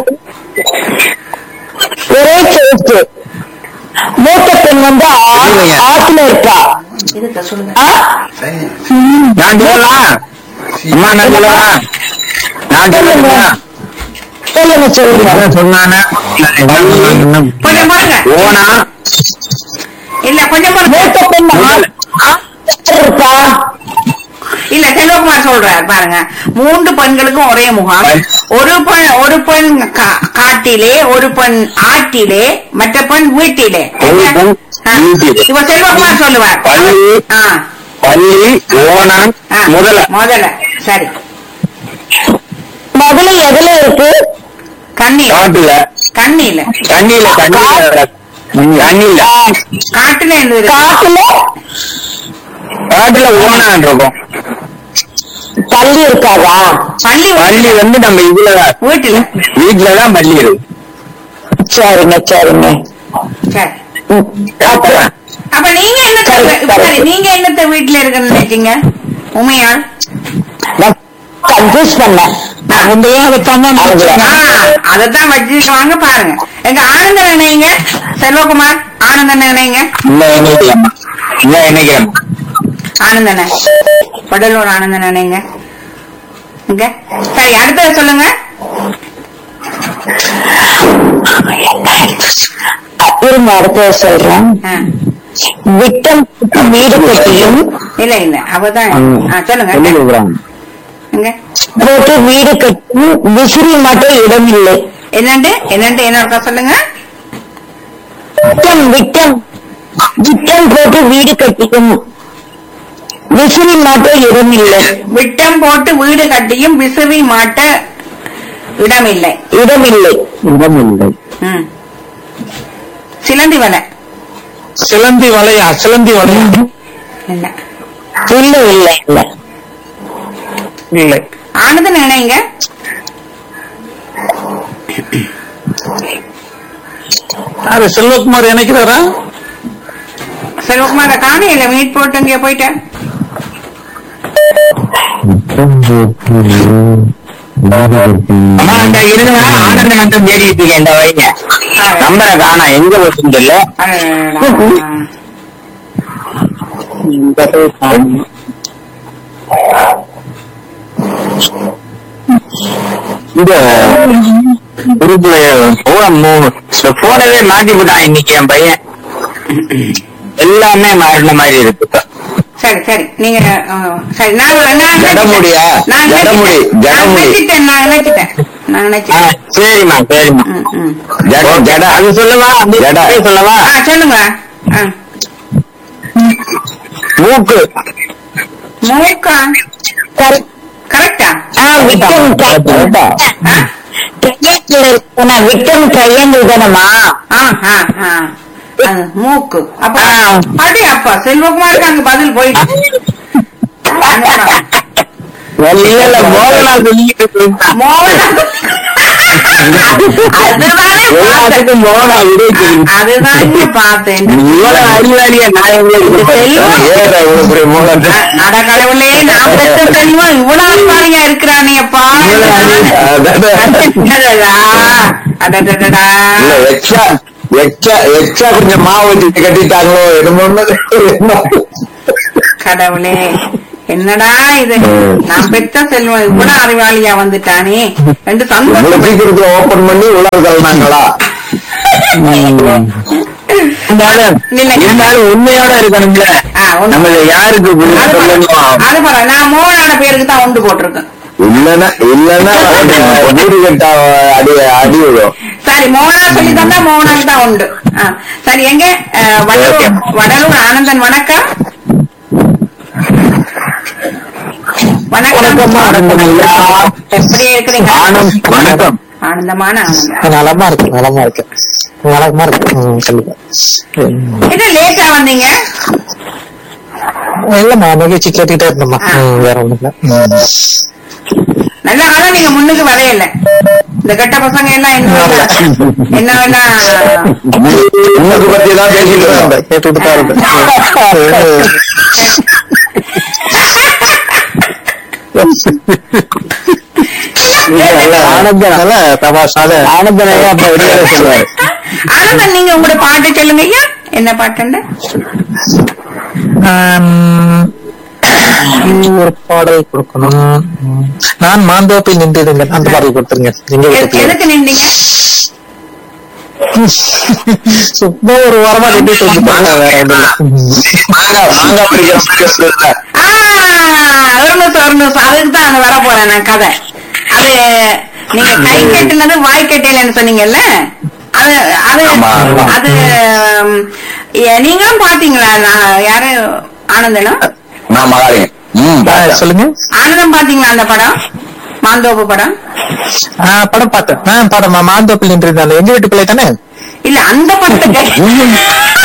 ஒரே சேர்த்து மூத்த பெண் வந்து ஆ-
இல்லைங்க.
ஆத்துல இருக்கா
இதுக்கு சொல்லுங்க
ஆ?
நான் சொல்லலாம் அம்மா நான் சொல்லலாம் நான் சொல்லலாம்
சொல்லுங்க சொல்லுங்க
சொன்னானே
கொஞ்சம் பாருங்க
ஓனா
இல்ல கொஞ்சம் பாருங்க
மூத்த பெண் ஆ- ஆத்துல இருக்கா
இல்ல செல்வகுமார் சொல்றார் பாருங்க மூன்று பெண்களுக்கும் ஒரே முகாம் ஒரு பெண் ஒரு பெண் கா- காட்டிலே ஒரு பெண் ஆட்டிலே மற்ற பெண் வீட்டிலே
ஒரு பெண்
ஆ.
வீட்டிலே.
இப்ப செல்வகுமார் சொல்லுவார்
பள்ளி
ஆ,
பள்ளி ஓனான்
ஆ.
முதல
முதல்ல சரி
முதல்ல எதுல இருக்கு
கண்ணில
காட்டுல
கண்ணில
தண்ணியில தண்ணியில தண்ணியில
காட்டுல இருந்து இருக்கு.
காட்டுல
காட்டுல ஓனான் இருக்கும்
பள்ளி இருக்காதா
பள்ளி
பள்ளி வந்து நம்ம இதுலதான்
வீட்டுல
வீட்டுலதான் பள்ளி இருக்கு
சரிங்க சரிங்க
சரி
ம், அப்புறம்
அப்ப நீங்க என்னத்த
சரி,
இப்ப சரி,
சரி.
நீங்க என்னத்த வீட்டுல இருக்குன்னு நினைச்சீங்க உமையாள்
கன்ஃபியூஸ் பண்ணேன்
முந்தைய அதைத்தான் தான் நான்
அதுல.
வச்சேன்.
ஆ, அதத்தான் வச்சிருக்காங்க பாருங்க எங்க ஆனந்த நினைங்க செல்வகுமார் ஆனந்த நினைங்க
இல்ல நினைக்கிறேன் இல்ல நினைக்கிறேன்
ஆனந்தன வடலூர் ஆனந்த நினைங்க இங்க சரி அடுத்தது சொல்லுங்க
இருங்க அடுத்தது சொல்றேன்
ஆ,
விட்டம் வீடு கட்டியும்
இல்ல இல்ல அவதான் ஆ, சொல்லுங்க
சொல்லிடுறாங்க
இங்க
போட்டு வீடு கட்டியும் விசிறி மட்டும் இடமில்லை
என்னண்டு என்னண்டு என்ன இருக்கா சொல்லுங்க
விட்டம் விட்டம் விட்டம் போட்டு வீடு கட்டியும் விசிறி மட்டும் இடமில்லை
விட்டம் போட்டு வீடு கட்டியும் விசிறி மாட்ட இடமில்லை
இடமில்லை
இடமில்லை
ம். சிலந்தி வலை
சிலந்தி வளையா சிலந்தி வளையா
இல்ல
இல்லை இல்லை இல்லை
இல்லை
ஆனது நினைங்க
யாரு செல்வகுமார் நினைக்கிறாரா
செல்வகுமார காணையில மீட் போட்டு அங்கே போயிட்டேன்
அம்மா இந்த இருங்க ஆனந்த மட்டும் தேடிட்டு இருக்கேன் இந்த வைங்க நம்பரை காணா எங்க வச்சுட்டு இல்ல
இந்த
குரூப்ல போன போனவே மாத்தி போட்டான் இன்னைக்கு என் பையன் எல்லாமே மாறின மாதிரி இருக்கு இப்ப.
சரி சரி நீங்க அஹ், சரி நான் நான்
ஜடமுடியா?
நான்
ஜடமுடி,
நினைச்சிட்டேன். நான்
ஜடமுடி.
நினைச்சிட்டேன் நான் நினைச்சிட்டேன் நான்
ஆ,
நினைச்சிட்டேன்
சரிம்மா சரிம்மா
ம், ம்.
ஜட ஜட
அது சொல்லவா அந்த
ஜட.
பேர் சொல்லவா
ஆ சொல்லுங்க ஆ.
மூக்கு
மூக்கா கரெக்டா
ஆ விட்டம்
ஆ?
கையெழுத்து விட்டம் கையெழுத்து தானம்மா
ஆ, ஆ, ஆ. அது மூக்கு அப்ப அடி அப்பா செல்வகுமாருக்கு அங்க பதில் போயிட்டு
இல்ல இல்ல மோகனா சொல்லிட்டு இருந்தான்.
மோகனா அதுதானே பார்த்தேன்.
எல்லாத்துக்கும் மோகனா விடை தெரியும்
அதுதாங்க பார்த்தேன்
இவ்வளவு அறிவாளியா நான் எங்களுக்கு
செல்வம்.
ஏற இவ்வளவு பெரிய மூலம்
அட கடவுளே நான் பெற்ற செல்வம் இவ்வளவு அன்பாளியா இருக்கிறானே அப்பா அடடடா. அடடடடா.
இல்ல எக்ஸ்ட்ரா எக்ஸ்ட்ரா எக்ஸ்ட்ரா கொஞ்சம் மாவு வச்சு கட்டிட்டாங்களோ என்னமோ
கடவுளே என்னடா இது நான் பெற்ற செல்வம் இவ்வளவு அறிவாளியா வந்துட்டானே என்று
இவ்வளவு
சந்தோஷம்
சீக்கிரத்துல ஓபன் பண்ணி உலக கலந்தாங்களா
இருந்தாலும்
இல்லைங்க.
இருந்தாலும் உண்மையோட இருக்கணும்ல
ஆ, உண்மை.
நம்ம இதை யாருக்கு புரிய
அது
சொல்லணும்
பரவா- அது பரவாயில்ல நான் மோகனான பேருக்கு தான் உண்டு போட்டிருக்கேன்
இல்லன்னா இல்லன்னா வீடு கட்ட அடி அடி விழும்
சரி மோகனா சொல்லி தந்தா மோகனாக்கு தான் உண்டு ஆ, சரி எங்க அஹ், வடலூர் வடலூர் ஆனந்தன் வணக்கம் வணக்கம் எப்படி இருக்கிறீங்க
ஆனந்த் வணக்கம்
ஆனந்தமான ஆனந்தம்
நலமா இருக்கு நலமா இருக்கு நலமா இருக்கு ம், கண்டிப்பா
என்ன லேட்டா வந்தீங்க
இல்லம்மா மகிழ்ச்சி கேட்டுக்கிட்டே இருந்தோம்மா ம், வேற ஒண்ணும் இல்ல ம்.
நல்ல ஆனா நீங்க முன்னுக்கு வரையல இந்த கெட்ட பசங்க எல்லாம் என்ன வேணா- என்ன வேணா
உங்களுக்கு பத்தி தான் பேசிட்டு இருந்தேன்
கேட்டுக்கிட்டு தான் இருந்தேன்
ஆனந்தனால தபாஷால ஆனந்தனையா அப்ப வெளியே சொல்லுவாரு
ஆனந்தன் நீங்க உங்களோட பாட்டு சொல்லுங்க ஐயா என்ன பாட்டுண்டு
ஆம், ஒரு பாடல் கொடுக்கணும் ம். நான் மாந்தோப்பில் நின்றிருந்தேன் அந்த பாடல் கொடுத்துருங்க எங்க
எது-
வீட்டுக்கு
எதுக்கு நின்றீங்க
சும்மா ஒரு வாரமா நின்றுட்டு இருந்துட்டாங்க வேற ஒண்ணும் இல்ல
மாங்காய் மாங்காய் பிடிக்கிற மாதிரி
ஆ, ஒரு நிமிஷம் ஒரு நிமிஷம் அதுக்கு தான் அந்த வர போறேன் நான் கதை அது நீங்க கை கட்டினது வாய் கட்டலன்னு சொன்னீங்கல்ல அது அது
ஆமா, ஆமா.
அது ம், ஏ- நீங்களும் பாத்தீங்களா நான் யாரு ஆனந்தனும்
நான் மகாலிங்க ம்
ஆ, சொல்லுங்க
ஆனந்தம் பாத்தீங்களா அந்த படம் மாந்தோப்பு படம்
ஆ, படம் பார்த்தேன் ஆ, படம் மா- மாந்தோப்பில் நின்றிருந்தாங்க எங்க வீட்டு பிள்ளை தானே
இல்ல அந்த படத்தை கே-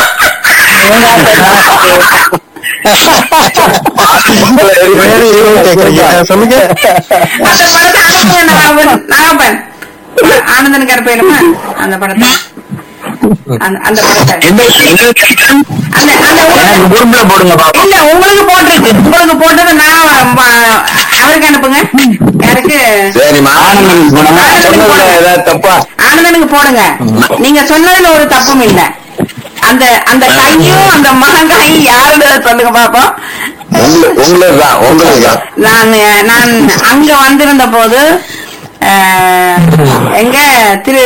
வேற எதுவும் கேக்குறீங்க. சொல்லுங்க
அந்த படத்தை அனுப்புங்க நாகப்பன் நாகப்பன் ஆனந்தன் கருப்பேருமா அந்த படத்தை அந்த அந்த படத்தை
எந்த எந்த
அந்த அந்த உங்களுக்கு-
குரூப்ல போடுங்க பாப்போம்
இல்ல உங்களுக்கு போட்டிருக்கு உங்களுக்கு போட்டது நான் வ- அவருக்கு அனுப்புங்க யாருக்கு
சரிம்மா
ஆனந்தன் போனோமா?
சொன்னதுல ஏதாவது தப்பா
ஆனந்தனுக்கு போடுங்க நீங்க சொன்னதுல ஒரு தப்பும் இல்ல அந்த அந்த கையும் அந்த மகங்காயும் யாருன்னு சொல்லுங்க பாப்போம்
உங்களுக்கு உங்களுக்கு தான் உங்களுக்கு தான்
நான் நான் அங்க வந்திருந்த போது அஹ், எங்க திரு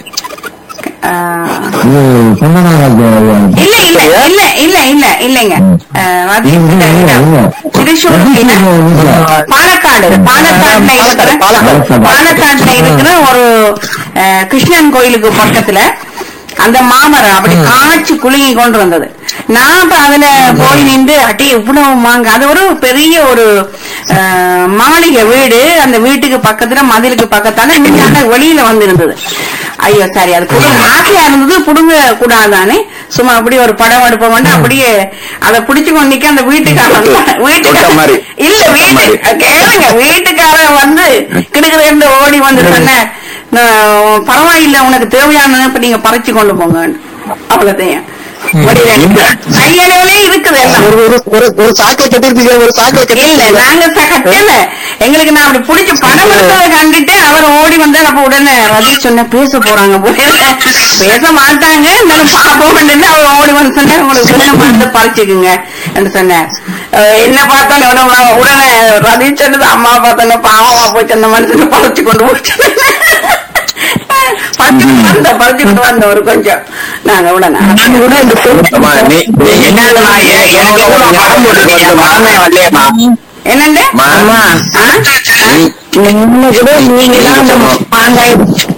அஹ், இல்ல இல்ல இல்ல இல்ல இல்ல இல்லைங்க அஹ், அது திருச்சூர் இல்ல. பாலக்காடு பாலக்காடுல இருக்கிற பாலக்காடுல இருக்கிற ஒரு அஹ், கிருஷ்ணன் கோயிலுக்கு பக்கத்துல அந்த மாமரம் அப்படி காய்ச்சி குலுங்கி கொண்டு வந்தது நான் இப்ப அதுல போய் நின்று அட்டி இவ்வளவு மாங்க அது ஒரு பெரிய ஒரு அஹ், மாளிகை வீடு அந்த வீட்டுக்கு பக்கத்துல மதிலுக்கு பக்கத்தால மின்னால வெளியில வந்திருந்தது ஐயோ சரி அது புடுங்க ஆசையா இருந்தது புடுங்க கூடாதானே சும்மா அப்படி ஒரு படம் எடுப்போம் வந்து அப்படியே அதை பிடிச்சு கொண்டு நிக்க அந்த வீட்டுக்காரன்
தொட்ட மாதிரி.
வீட்டுக்காரன் இல்ல
தொட்ட
வீட்டு
மாதிரி.
கேளுங்க வீட்டுக்காரன் வந்து கிடுக்கிறேன் ஓடி வந்து சொன்ன நான் பரவாயில்ல உனக்கு தேவையான இப்ப நீங்க பறிச்சு கொண்டு போங்க அவ்வளவுதான் கையளவுலயே இருக்குது எல்லாம்
ஒரு ஒரு ஒரு ஒரு சாக்கை கட்டிருக்கீங்க ஒரு சாக்கை
இல்ல
கட்டிருக்கீங்க
நாங்க ச- கட்டல எங்களுக்கு நான் அப்படி புடிச்சு படம் எடுத்ததை கண்டுட்டு அவர் ஓடி வந்தார் அப்ப உடனே ரதி சொன்ன பேச போறாங்க போல பேச மாட்டாங்க இருந்தாலும் பாப்போம் அவர் ஓடி வந்து சொன்னார் உங்களுக்கு வேணும் வந்து பறிச்சுக்குங்க என்று சொன்னார் அஹ் என்ன பார்த்தாலும் உடனே உடனே ரதி சொன்னது அம்மா பார்த்தோன்னே பாவமா போச்சு அந்த மனுஷனை பறிச்சு கொண்டு போச்சு பறிச்சுட்டு வந்தோம் பறிச்சுட்டு வந்தோம் ஒரு கொஞ்சம் நாங்க உடனே
அம்மா, நீ- நீங்க
என்னதுமா எ- எனக்கு எவ்வளவு படம் போட்டுருக்கீங்க மறந்தே வரலையேம்மா
என்னண்டு
அம்மா.
ஆ?
நீ-
இன்னும் கூட நீங்க தான் அந்த மாங்காய்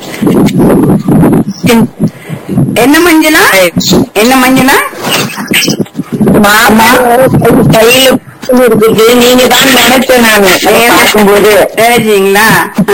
என்ன மஞ்சளா என்ன மஞ்சளா மாமா கையில இருக்குது நீங்க தான் நினைச்சேன் நானு பார்க்கும்போது நினைச்சீங்களா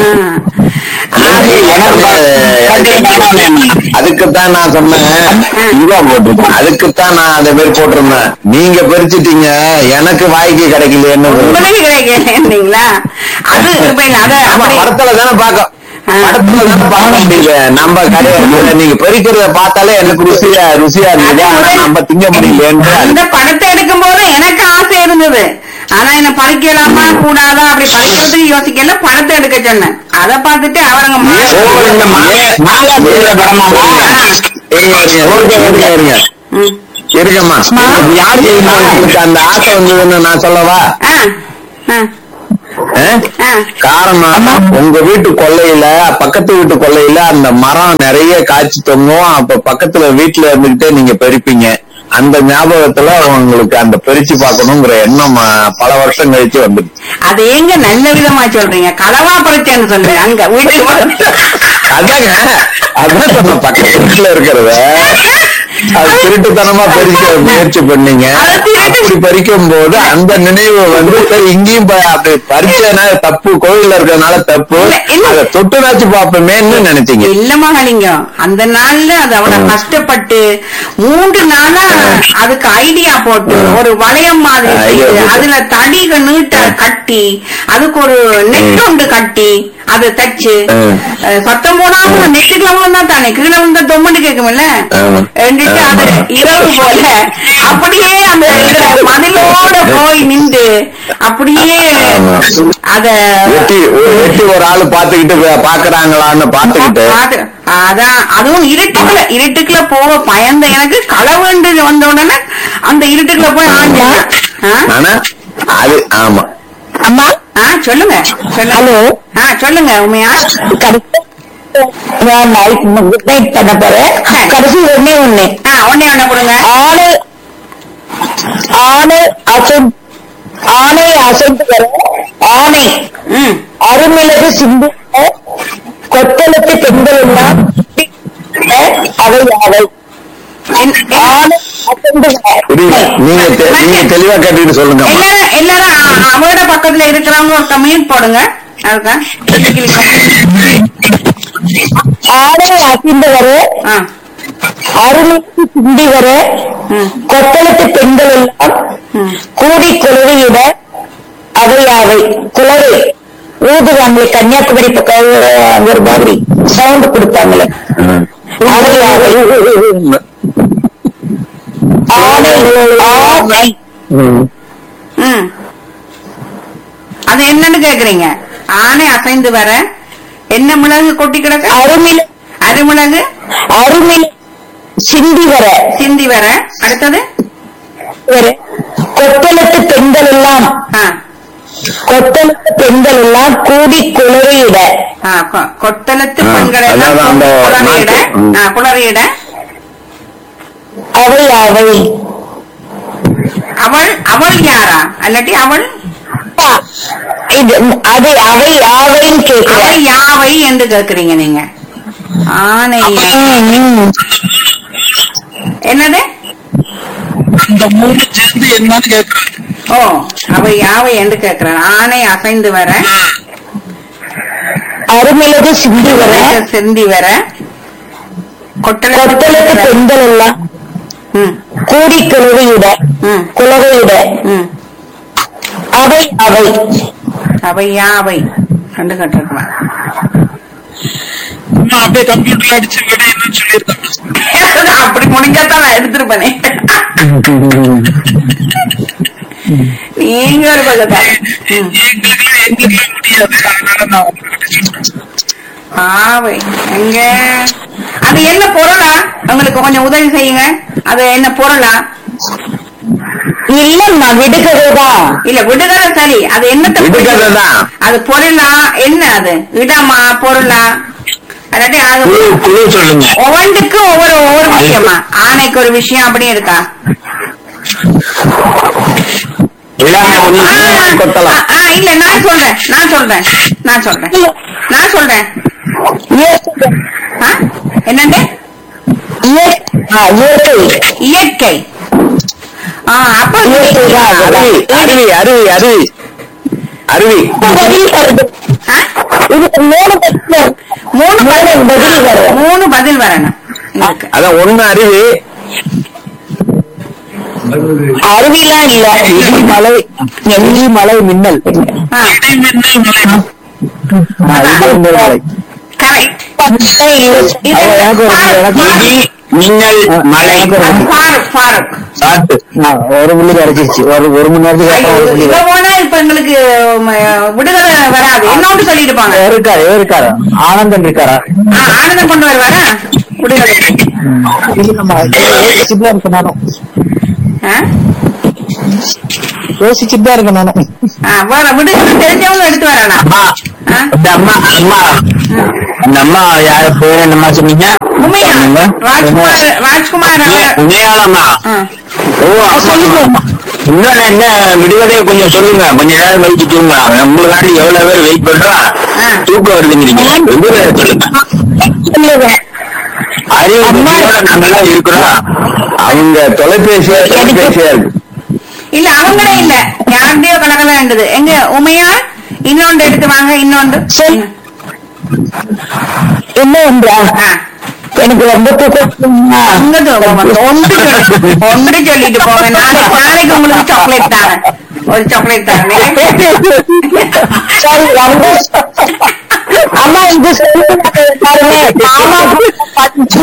அதுக்குத்தான் நான் சொன்னேன் இதுவா போட்டிருக்கேன் அதுக்குத்தான் நான் அந்த மாதிரி போட்டிருந்தேன் நீங்க பறிச்சிட்டீங்க எனக்கு வாய்க்கு கிடைக்கலையேன்னு
உங்களுக்கு கிடைக்கலீங்களா அது இப்ப இல்ல, அத
ஆமா,
அப்படி-
படத்துல தானே பாக்க படத்துல தானே பார்க்க முடியல நம்ம கடையில நீங்க பறிக்கிறத பார்த்தாலே எனக்கு ருசியா ருசியா இருந்தது ஆனா நம்ம திங்க முடியலன்னு
அந்த படத்தை எடுக்கும் போது எனக்கு ஆசை இருந்தது ஆனா என்ன பறிக்கலாமா கூடாதா அப்படி பறிக்கிறதுக்கு யோசிக்கல படத்தை எடுக்க சொன்னேன் அதை பார்த்துட்டு அவருங்க மா-
இருங்க, இருங்க, இருங்க, இருங்க.
ம்.
இருங்கம்மா யாரு உங்களுக்கு அந்த ஆசை வந்ததுன்னு நான் சொல்லவா
ஆ ஆ,
அஹ்?
ஆ.
காரணம் உங்க வீட்டு கொல்லையில பக்கத்து வீட்டு கொல்லையில அந்த மரம் நிறைய காய்ச்சி தொங்கும் அப்ப பக்கத்துல வீட்டுல இருந்துகிட்டே நீங்க பறிப்பீங்க அந்த ஞாபகத்துல உங்களுக்கு அந்த பறிச்சு பார்க்கணுங்கிற எண்ணம் அஹ், பல வருஷம் கழிச்சு வந்துடுச்சு
அது எங்க நல்ல விதமா சொல்றீங்க களவா பறிச்சேன்னு சொல்றேன் அங்க வீட்டுக்கு பக்கத்துல.
அதாங்க அதான் சொன்ன பக்கத்து வீட்டுல இருக்கிறத அது திருட்டுத்தனமா பறிக்க முயற்சி பண்ணீங்க
அது திருட்டு.
அப்படி பறிக்கும் போது அந்த நினைவு வந்து சரி இங்கேயும் ப- அப்படி பறிச்சதுனால தப்பு கோயில்ல இருக்கிறதுனால தப்பு
இல்ல, இல்ல.
அதை தொட்டுனாச்சு பாப்போமேன்னு நினைச்சீங்க
இல்ல மகாலிங்கம் அந்த நாள்ல அது அவ்வளவு கஷ்டப்பட்டு மூன்று நாளா அதுக்கு ஐடியா போட்டு ஒரு வளையம் மாதிரி
Idea
செய்து
போட்டு.
அதுல தடிக நீட்ட கட்டி அதுக்கு ஒரு நெட் ஒன்று கட்டி அதை தச்சு
ம்.
அஹ், சத்தம் போடாம நெட்டுக்குள்ள விழுந்தா தானே கீழே விழுந்தா தொம்மண்டு கேட்கும்ல
ஆமா.
ரெண்டுட்டு அது
ஆமா.
இரவு போல அப்படியே அந்த இதுல மதிலோட போய் நின்று அப்படியே
ஆமா.
அத
வெட்டி ஒரு வெட்டி ஒரு ஆளு பாத்துக்கிட்டு வே- பாக்குறாங்களான்னு பாத்துக்கிட்டு
பாத்து- அதான் அதுவும் இருட்டுக்குள்ள இருட்டுக்குள்ள போக பயந்த எனக்கு களவுண்டு வந்த உடனே அந்த இருட்டுக்குள்ள போய் ஆஞ்சேன். ஆ?
ஆனா அது ஆமா
அம்மா
ஆ சொல்லுங்க சொல்லுங்க
ஹலோ
ஆ சொல்லுங்க உண்மையா
கடைசி நான் நைட் குட் நைட் பண்ண போறேன் கடைசி ஒண்ணே ஒண்ணு
ஆ உடனே என்ன கொடுங்க
ஆணை ஆணை அசைந்து ஆணை அசைந்து வர ஆணை
ம்
அருமிளகு சிந்து கொத்தளத்து பெண்கள் எல்லாம் அவை அவை
என்- என்-
ஆணை அசைந்து வர
புரியல நீங்க தெ- நீங்க தெளிவா கேட்டுட்டு சொல்லுங்க
எல்லாரும் எல்லாரும் அ- அவரோட பக்கத்துல இருக்கிறவங்க ஒரு கம்யூனிட் போடுங்க அதுக்கா
ஆணை அசைந்து வர
ஆ
அருமிளகு சிந்தி வர
ம்.
கொத்தளத்து பெண்கள் எல்லாம்
ம்.
கூடி குளவியிட அவை அவை குளவை ஊதுவாங்களே கன்னியாகுமரி பக்கம் அங்க ஒரு மாதிரி சவுண்ட் கொடுத்தாங்களே அவை அவை ஆணை ஆணை
ம் அது என்னன்னு கேக்குறீங்க ஆனை அசைந்து வர என்ன மிளகு கொட்டி கிடக்கு
அருமில
அருமிளகு
அருமில சிந்தி வர
சிந்தி வர அடுத்தது
வர கொத்தளத்து பெண்கள் எல்லாம்
ஆ
கொத்தளத்து பெண்கள் எல்லாம் கூடி குளவியிட
ஆ, கொ- கொத்தளத்து
ஆ,
பெண்கள் எல்லாம்
அதாவது அந்த
குளறியிட
நாட்டு, ம்.
ஆ, குளறியிட
அவை அவை
அவள் அவள் யாரா அல்லாட்டி அவள்
இது அது அவை ஆவைன்னு
அவள்
கேட்கிறேன்
யாவை என்று கேக்குறீங்க நீங்க ஆனை
ம், ம்.
என்னது
அந்த மூணு சேர்ந்து என்னன்னு கேக்குறாங்க
ஓ அவ யாவை என்று கேக்குறேன் ஆனை அசைந்து வர
அருமிளகு சிந்தி வர
சிந்தி வர கொட்டளத்து
கொத்தளத்து பெண்கள் எல்லாம்
ம்
கூடி குளவியிட
ம்
குளவையிட
ம்
அவை அவை
அவை யாவை கண்டு கட்டிருக்கலாம்
அம்மா அப்படியே கம்ப்யூட்டர்ல அடிச்சு விட என்னன்னு சொல்லியிருக்காங்க
அப்படி முடிஞ்சாதான் நான் எடுத்திருப்பேனே நீங்க ஒரு பக்கத்தா ம்.
எங்களுக்குலாம் எங்களுக்குலாம் முடியாது அதனால நான் உங்ககிட்ட சொல்றேன்
ஆவை எங்க அது என்ன பொருளா உங்களுக்கு கொஞ்சம் உதவி செய்யுங்க அது என்ன பொருளா
இல்லம்மா விடுகதைதான்
இல்ல விடுதலை சரி அது என்னத்தை
விடுகதை தான்.
அது பொருளா என்ன அது இடமா பொருளா அல்லாட்டி அது
குழு குழு சொல்லுங்க
ஒவ்வொன்றுக்கு ஒவ்வொரு ஒவ்வொரு விஷயமா ஆணைக்கு ஒரு விஷயம் அப்படியே இருக்கா
எல்லாமே ஒண்ணு
ஆ,
கொத்தலாம்.
ஆ, ஆ, இல்ல நான் சொல்றேன் நான் சொல்றேன் நான் சொல்றேன் நான் சொல்றேன்
இயற்கை
ஆ? என்னண்டு
இயற்- ஆ, இயற்கை
இயற்கை ஆ, அப்ப
இயற்கைதான் அதுதான்.
அருவி அருவி அருவி அருவி
பதில் வருது
ஆ?
இதுக்கு மூணு பதில் வரும்.
மூணு
மூணு பதில் வரும்
மூணு பதில் வரணும் இதுக்கு.
அதான் ஒண்ணு அருவி
அருவிலாம் இல்ல இடி மலை எங்கி மலை மின்னல்
ஆ,
இடி மின்னல் மலை
correct. இது
எனக்கு ஒரு-
ஃபாரூக்,
இடி மின்னல் மழை
ஃபாரூக், ஃபாரூக்.
சாட்டு
ஒரு புள்ளி கிடைச்சிருச்சு ஒரு ஒரு மணி நேரத்துக்கு
ஐயோ,
அப்புறம் ஒரு புள்ளி
இவ போனா இப்ப எங்களுக்கு ம, விடுதலை வராது என்னோட்டு சொல்லிருப்பாங்க
இருக்காரு இருக்காரு ஆனந்தன் இருக்காரா
ஆ, ஆனந்தம் கொண்டு வருவாரா விடுதலை
இல்லம்மா சிப்ல சொன்னாலும்
ஆ?
யோசிச்சுட்டு தான் இருக்கேன் நானு
ஆ, வேற விடு தெரிஞ்சவங்க எடுத்து வரணும்
அம்மா
ஆ?
இந்த அம்மா அம்மா இந்த அம்மா யாரு பேர் என்னம்மா சொன்னீங்க
உண்மையா ராஜ்குமார் ராஜ்குமார் அவர்-
உண்மையாலம்மா
ஆ.
ஓ ஆமா. இன்னும் என்ன விடுவதே கொஞ்சம் சொல்லுங்க கொஞ்ச நேரம் கழிச்சு தூங்க நம்மளுக்காண்டி எவ்வளவு பேர் வெயிட் பண்றோம்
ஆ.
தூக்கம் வருதுங்கிறீங்க விடுதலை சொல்லுங்க
சொல்லுவேன்
அறிவு புத்தியோட நாங்கெல்லாம் இருக்கிறோம்
அவங்க தொலைபேசியா தொலைபேசியா இருக்கு
இல்ல அவங்களே இல்ல யாருடையோ கலகலன்றது எங்க உமையா இன்னொன்று எடுத்து வாங்க இன்னொன்று
சரி. என்ன என்றா
ஆ.
எனக்கு ரொம்ப தூக்கம்
அங்க தூக்கம் வந்து ஒன்று சொல்லி ஒன்று சொல்லிட்டு போங்க நாளைக்கு நாளைக்கு உங்களுக்கு சாக்லேட் தரேன் ஒரு சாக்லேட் தரேன்
சரி வந்து அம்மா இது சொல்லுங்க பாருங்க மாமா பஞ்சு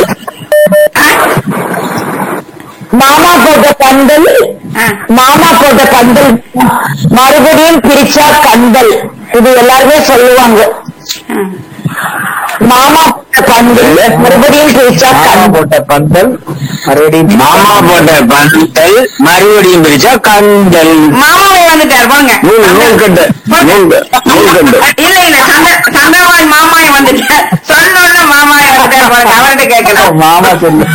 மாமா போட்ட பந்தல்
ஆ.
மாமா போட்ட பந்தல் மறுபடியும் பிரிச்சா கந்தல் இது எல்லாருமே சொல்லுவாங்க
ம்.
மாமா போட்ட பந்தல் மறுபடியும் பிரிச்சா
மாமா
கந்தல்
போட்ட பந்தல் மறுபடியும்
மாமா போட்ட பந்தல் மறுபடியும் பிரிச்சா கந்தல்
மாமாவை வந்துட்டார் போங்க
நூல் நூல் கட்டு நூல் க- நூல் கட்டு
இல்ல இல்ல சந்த சந்திரவாய் மாமாய் வந்துட்டார் சொன்னோன்னு மாமாய் வந்துட்டார் போங்க அவர்கிட்ட கேட்கலாம்
மாமா சொல்லு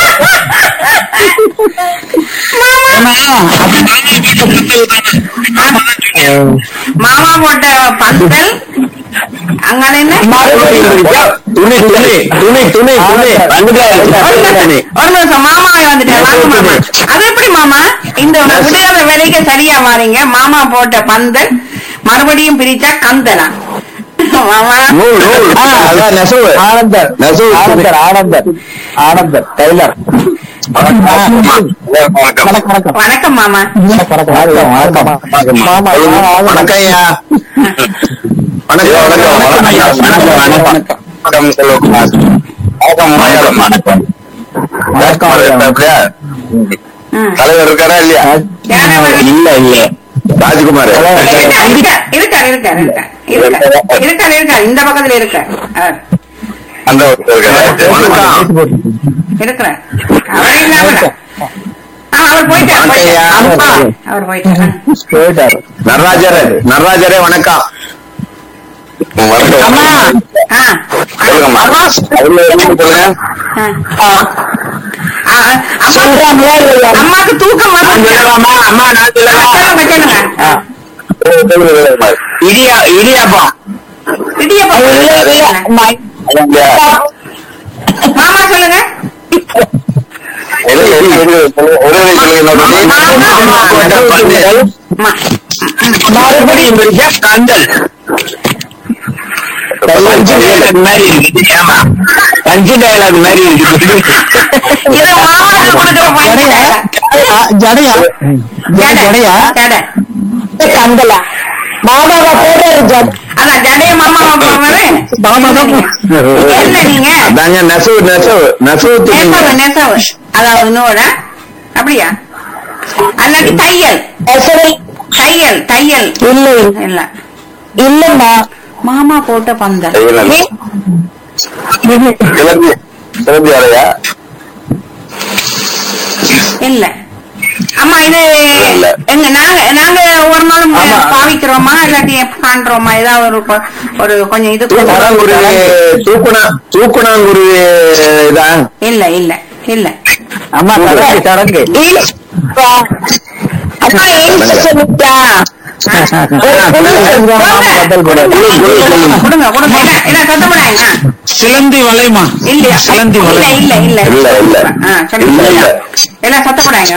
மாமா போட்ட பந்தல் அங்கால என்ன
மறுபடியும் பிரிச்சா துணி துணி துணி துணி துணி வந்துட்டாரு
ஒரு
துணி
நிமிஷம், ஒரு நிமிஷம் மாமாய் வந்துட்டார் வாங்க மாமா அது எப்படி மாமா இந்த விடுதலை வேலைக்கு சரியா மாறீங்க மாமா போட்ட பந்தல் மறுபடியும் பிரிச்சா கந்தலா மாமா
நூல் நூல்
ஆ,
அதான் நெசவு
ஆனந்தர்
நெசவு
ஆனந்தர் ஆனந்தர் ஆனந்தர் டெய்லர் வணக்கம் வணக்கம்
வணக்கம் மாமா
வணக்கம் வணக்கம் வணக்கம் மாமா
வணக்கம் ஐயா வணக்கம் வணக்கம் வணக்கம்
வணக்கம் வணக்கம் செல்வகுமார் வணக்கம் வணக்கம் வணக்கம்
ராஜ்குமார் இருக்காப்லையா?
ம்.
தலைவர் இருக்காரா இல்லையா
யார் அவர்?
இல்ல இல்ல
ராஜ்குமார்
இருக்கார், இருக்கார், இருக்கார், இருக்கார், இருக்கார், இருக்கார், இருக்கார், இருக்கார், இந்த பக்கத்துல இருக்கார் அவர்
அந்த ஒருத்தர் இருக்காரா? வணக்கம்
இருக்கிறார் அவர் இல்லாம ஆ, அவர் போயிட்டார்
வணக்கம் ஐயா.
போயிட்டார். அவர் போயிட்டார்
போயிட்டாரு
நடராஜரே நடராஜரே வணக்கம்
அம்மா ஆ
சொல்லுங்கம்மா அதுல எப்படி சொல்லுங்க
ஆ. ஆ, அம்மா
சொல்றாங்களா இல்லையா
அம்மாக்கு தூக்கம்
நான்
வந்து
சொல்லலாமா அம்மா நான் சொல்லலாமா
சொல்லுங்க சொல்லுங்க
இடியா இடியாப்பம்
இடியப்பம்
இல்ல, இல்ல, ம-
மாமா சொல்லுங்க அம்மா.
மறுபடியும் பிரிச்சா கந்தல் பஞ்சு டயலாக் மாதிரி இருக்குது ஏமா பஞ்சு டயலாக் மாதிரி இருக்குது
இது மாமாவுக்கு கொடுக்கிற பையன்
ஆ, ஜடையா
ஜடை.
ஜடையா
ஜடை.
கந்தலா மாமாவை போடுறது ஜட்
அதான் ஜடைய மாமாவை போடுறது
மாமா தான்
என்ன நீங்க
அதாங்க நெசவு நெசவு நெசவு துணி
நெசவு நெசவு அதாவது நூற அப்படியா அல்லாட்டி தையல்
நெசவை
தையல் தையல்
இல்லை
இல்ல
இல்லம்மா
மாமா போட்ட பந்தல்
கிளம்பி கிளம்பி அறையா
இல்ல அம்மா இது
இல்ல.
எங்க நாங்க நாங்க ஒரு நாளும்
ஆமா.
பாவிக்கிறோமா இல்லாட்டி எப்ப காண்றோமா ஏதாவது ஒரு கொ- ஒரு கொஞ்சம் இது
தூக்குனாங்குருவி தூக்குனா தூக்குனாங்குருவி இதான்
இல்ல இல்ல இல்ல
அம்மா சடங்கு சடங்கு
அம்மா ஏன் சொல்லிட்டா
பதில் கூட
கொடுங்க கொடுங்க என்ன என்ன சத்தப்படாங்க
சிலந்தி வலைமா
இல்லையா
சிலந்தி
இல்ல
வலை
இல்ல இல்ல
இல்ல, இல்ல.
ஆ, சொல்லுங்க.
இல்ல, இல்ல.
எல்லாம் சத்தப்படாங்க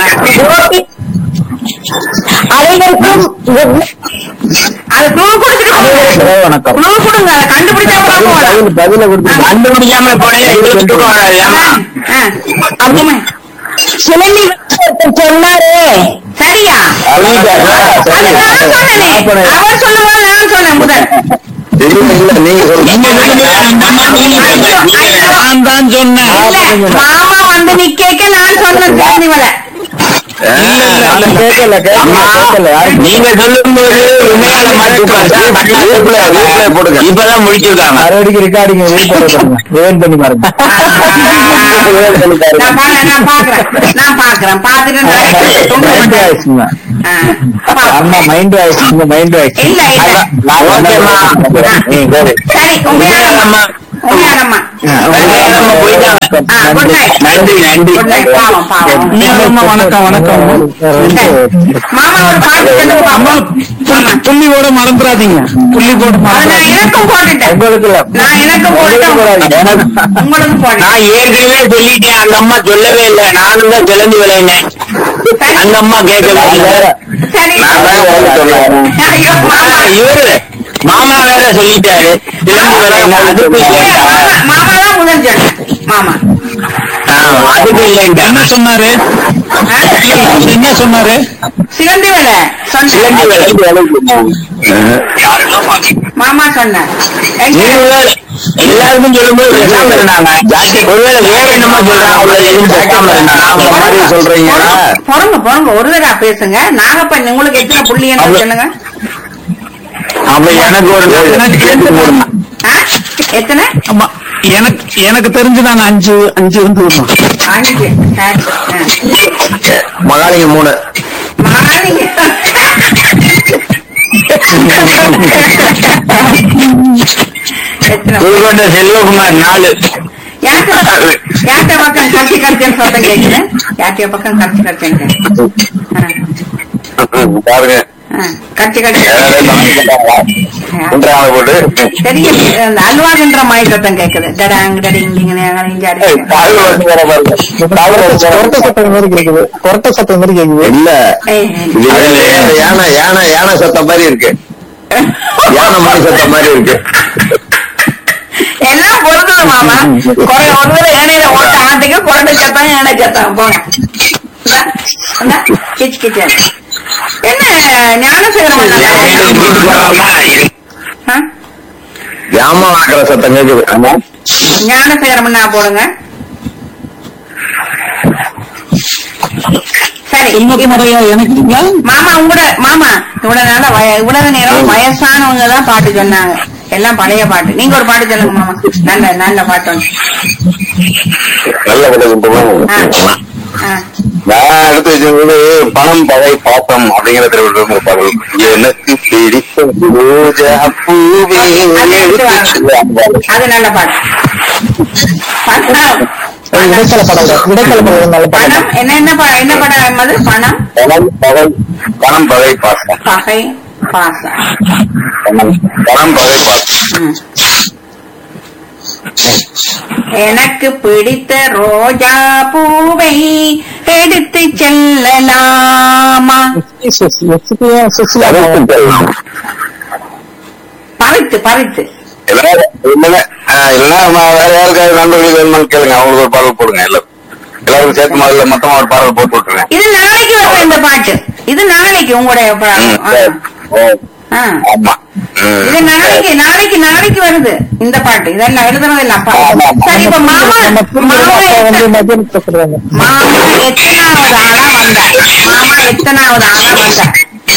அனைவருக்கும்
அது க்ளூ கொடுத்துட்டு போங்க.
வணக்கம்
க்ளூ கொடுங்க அதை கண்டுபிடிச்சா
பதில்
போதும்.
பதில கொடுத்து
கண்டுபிடிக்காம போனே ஏமா
ஆ, அப்படிமா?
சிலந்தி ஒருத்தர் சொன்னாரு
சரியா அது நான் சொன்னேனே. அவர் சொல்லும்போது நான் சொன்னேன் முதல்
இல்ல இல்ல நீங்க சொல்லுங்க
நான் தான் சொன்னேன்
இல்ல மாமா வந்து நிக்க நான் சொன்னேன் சிலந்தி வலை
கேட்கல
அம்மா,
கேட்கல கேட்கல
நீங்க சொல்லும் போது உண்மையான
போடுங்க.
இப்பதான் முடிச்சிருக்காங்க
மறுபடியும் ரெக்கார்டிங் வெயிட் பண்ணுங்க வெயிட் பண்ணி பாருங்க
நான் பா- நான் பாக்குறேன் நான் பாக்குறேன் பாத்துட்டு
மைண்ட்
நான்
ஆயிடுச்சுங்க
ஆ, பாக்குறேன்.
அம்மா மைண்ட் ஆயிடுச்சுங்க மைண்ட் ஆயிடுச்சு
இல்ல இல்ல
ஓகேம்மா.
சரி உண்மையானம்மா உண்மையானம்மா
உண்மையானம்மா போயிட்டாங்க.
ஆ, good night.
நன்றி நன்றி
Good night. பாவம் பாவம்
உண்மையானம்மா, வணக்கம் வணக்கம்
மாமா ஒரு பாட்டு சொல்லுங்க
அம்மா
பாப்போம்.
புள்ளி- புள்ளியோட மறந்துடாதீங்க புள்ளி போட்டு
அது நான்
மறந்துடாதீங்க
எனக்கும் போட்டுட்டேன்
உங்களுக்கு இல்ல
நான் எனக்கும் போட்டுட்டேன் உங்களுக்கு போட்டேன்
நான் ஏற்கனவே சொல்லிட்டேன் அந்த அம்மா சொல்லவே இல்லை நானும் தான் கிளம்பி விளையினேன் அந்த அம்மா கேட்கவே இல்லை
சரி
நான் தான் வேலை சொன்னேன்.
ஐயோ, மாமா.
இவரு மாமா வேற சொல்லிட்டாரு கிளம்பி விளையினேன் அதுக்கு
ஏ,
கேட்டா.
மாமா மாமா தான் முதல் சொன்னேன் மாமா
ஆ, அதுக்கு இல்லைங்க
என்ன சொன்னாரு
ஆ?
என்ன சொன்னாரு
சிலந்தி வேலை
கிளம்பி
சொன்னேன்
விளையினேன்
மாமா சொன்னார் எங்க?
நீங்க வேற எல்லாருக்கும் சொல்லும்போது பேசாம இருந்தாங்க ஒருவேளை வேற என்னமோ சொல்றாங்க அவ்வளவு எதுவும் பேசாம இருந்தாங்க
அந்த மாதிரி சொல்றீங்களா
பொறுங்க பொறுங்க ஒரு தடவை பேசுங்க நாகப்பன் உங்களுக்கு எத்தனை புள்ளி என்ன
அவ்வளவு-
சொல்லுங்க
அப்ப எனக்கு ஒரு
எனக்கு எத்தனை போடுமா?
ஆ? எத்தனை
ஆமா எனக்கு எனக்கு தெரிஞ்சு நான் அஞ்சு அஞ்சு வந்து விடுமா
அஞ்சு சரி. ஆ.
மகாலிங்க மூணு
மாலிங்க. எத்தனை
புதுக்கோட்டை செல்வகுமார் நாலு
யார்கிட்ட யார்கிட்ட பக்கம் கட்சி கட்சின்னு சத்தம் கேட்குது யார்கிட்ட பக்கம் கட்சி கட்சின்னு
பாருங்க
கட்சி கட்சி
மூன்றாவது போட்டு
பெரிய அந்த அல்வாகின்ற மாதிரி சத்தம் கேட்குது டடாங் டடிங்
கொரட்டை சத்தம் மாதிரி கேக்குது கொரட்டை சத்தம் மாதிரி கேக்குது
இல்ல இது யானை யானை யானை சத்தம் மாதிரி இருக்கு யானை மணி சத்தம் மாதிரி இருக்கு
எல்லாம் பொருந்தது மாமா குறை ஒரு தடவை ஏனையில ஓட்ட ஆட்டுக்கு குரட்டை சத்தம் ஏனை சத்தம் போங்க இந்தா, இந்தா, கிச்சு கிச்சு என்ன ஞானசேகரம்
யாமா வளர்க்குற சத்தம் கேக்குது ஆமா
ஞானசேகரம் போடுங்க சரி
இன்னொரு முறையா எனக்கு இல்லைங்களா?
மாமா உங்களோட மாமா இவ்வளவு நாளா வய இவ்வளவு நேரம் வயசானவங்க தான் பாட்டு சொன்னாங்க எல்லாம் பழைய பாட்டு நீங்க ஒரு பாட்டு சொல்லுங்க மாமா நல்ல நல்ல பாட்டு ஒன்று.
நல்ல
ஆ. ஆ.
நான் எடுத்து வச்சிருந்தது பணம் பகை பாசம் அப்படிங்கிற திருவிழா பாடல் எனக்கு பிடித்த ரோஜா பூவே
அது எடுத்து வாங்க. அது நல்ல பாட்டு பணம்
இடைக்கல படம் இடைக்கல படம் நல்ல படம்
பணம் என்ன என்ன ப- என்ன படம் அது பணம்
பணம் பகை பணம் பகை பாசம்
பகை பாசம்
பணம் பணம் பகை பாசம்
ம். எனக்கு பிடித்த ரோஜா பூவை எடுத்து செல்லலாமா
சுசிலா
பறித்து பறித்து
இல்லைன்னா இல்லைன்னா ஆஹ் இல்லைன்னா ம- வேற யாருக்காவது நண்பர்களுக்கு வேணுமான்னு கேளுங்க அவங்களுக்கு ஒரு பாடல் போடுங்க எல்லாரும் எல்லாருக்கும் சேர்த்து முதல்ல மொத்தமா ஒரு பாடல் போட்டு விட்டுருங்க
இது நாளைக்கு வரும் இந்த பாட்டு இது நாளைக்கு உங்களுடைய ப-
ம்,
ஆ.
சரி. ஓ,
ஆ.
ஆமா ம்.
இது நாளைக்கு நாளைக்கு நாளைக்கு வருது இந்த பாட்டு இதெல்லாம் எழுதுறது இல்ல அப்பா
ஆமா.
சரி இப்ப மாமா மாமா
வந்து
எத்த-
மதியம் பேசுறாங்க
மாமா எத்தனாவது ஆளா வந்தார் மாமா எத்தனாவது ஆளா வந்தார்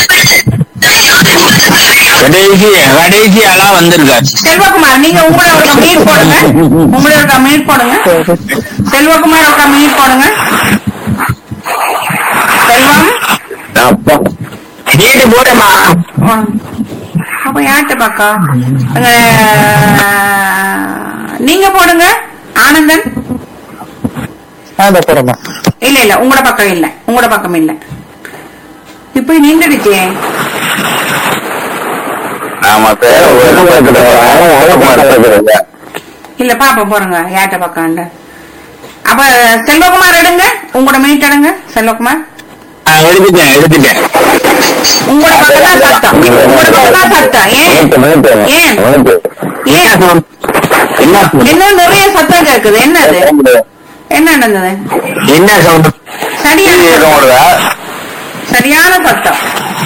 கடைசி கடைசி ஆளா வந்திருக்காரு
செல்வகுமார் நீங்க உங்களை ஒரு மீட் போடுங்க உங்களை ஒரு மீட் போடுங்க செல்வகுமார் ஒரு மீட் போடுங்க செல்வம்
அப்பா
வீட்டு போட்டமா
ஆ. அப்ப யார்கிட்ட பாக்கா அங்க, நீங்க போடுங்க ஆனந்தன்
அந்த போறோமா
இல்ல இல்ல உங்களோட பக்கம் இல்ல உங்களோட பக்கம் இல்ல இப்ப நின்றுடுச்சே
ஆமா சார்
இல்ல பாப்போம் போறங்க யார்கிட்ட பக்கம் அப்ப செல்வகுமார் எடுங்க உங்களோட மீட் எடுங்க செல்வகுமார்
எடுத்துட்டேன் எடுத்துட்டேன்
உங்களோட பக்கம் தான் சத்தம் உங்களோட பக்கம் தான் சத்தம் ஏன் ஏன் ஏன்
என்ன sound?
இன்னும் நிறைய சத்தம் கேக்குது என்னது என்ன நடந்தது
என்ன சவுண்ட்
சரியான சத்தம். சரியான சத்தம்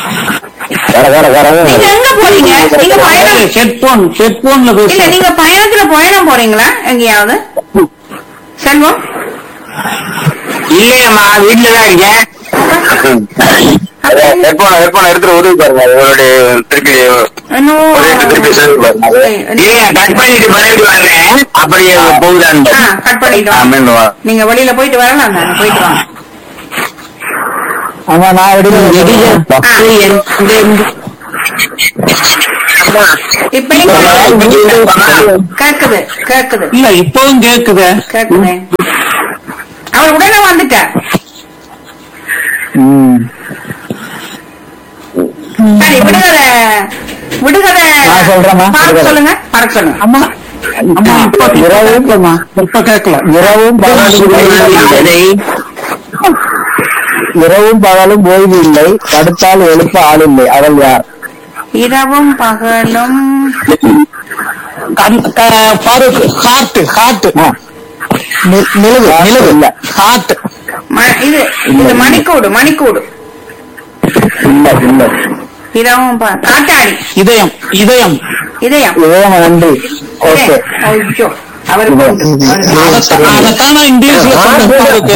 நீங்க எங்க போறீங்க நீங்க பயணம்
ஹெட்போன் ஹெட்போன்ல
இல்ல
பேச
நீங்க பயணத்துல பயணம் போறீங்களா எங்கேயாவது செல்வம்
இல்லையம்மா வீட்டுல தான் இருக்கேன்
ஹெட்போன் ஹெட்போன் எடுத்துட்டு உதவி பாருங்க உங்களுடைய திருப்பி
இன்னும்
ஒரே திருப்பி சேர்த்து பாருங்க
ஏய்,
இல்லையா கட் பண்ணிட்டு மறுபடியும் வர்றேன் அப்படியே போகுதான்னு
ஆ, கட் பண்ணிட்டு
ஆ,
வாங்க.
மீண்டும் வா.
நீங்க வெளியில போயிட்டு வரலாம் தானே போயிட்டு வாங்க
ஆமா நான்
இப்ப கேக்குது கேக்குது
இல்ல இப்பவும் கேக்குதே
கேக்குது அவர் உடனே வந்துட்டார் சரி விடுகதை விடுகதை
நான் சொல்றேம்மா,
பார்க்க
விடுகதை.
சொல்லுங்க பார்க்க சொல்லுங்க
அம்மா அம்மா இப்ப
இரவும்
இப்ப கேட்கல
இரவும் பகலும் இரவும் பகலும் ஓய்வு இல்லை படுத்தால் எழுப்ப ஆள் இல்லை அவள் யார்
இரவும் பகலும்
பாருக் ஹார்ட் ஹார்ட்
நி- நிலவு நிலவு இல்ல
ஹார்ட்
ம- இது இது மணிக்கூடு மணிக்கூடு
இல்ல இல்ல
இரவும் ப- காட்டாடி
இதயம் இதயம்
இதயம்
இதயம் நன்றி ஓகே
இதயம். ஐயோ அவருக்கு உண்டு. அவருக்கு உண்டு.
அதத்தான் அதத்தான் நான் இங்கிலீஷ்ல சொன்னேன் பாருக்.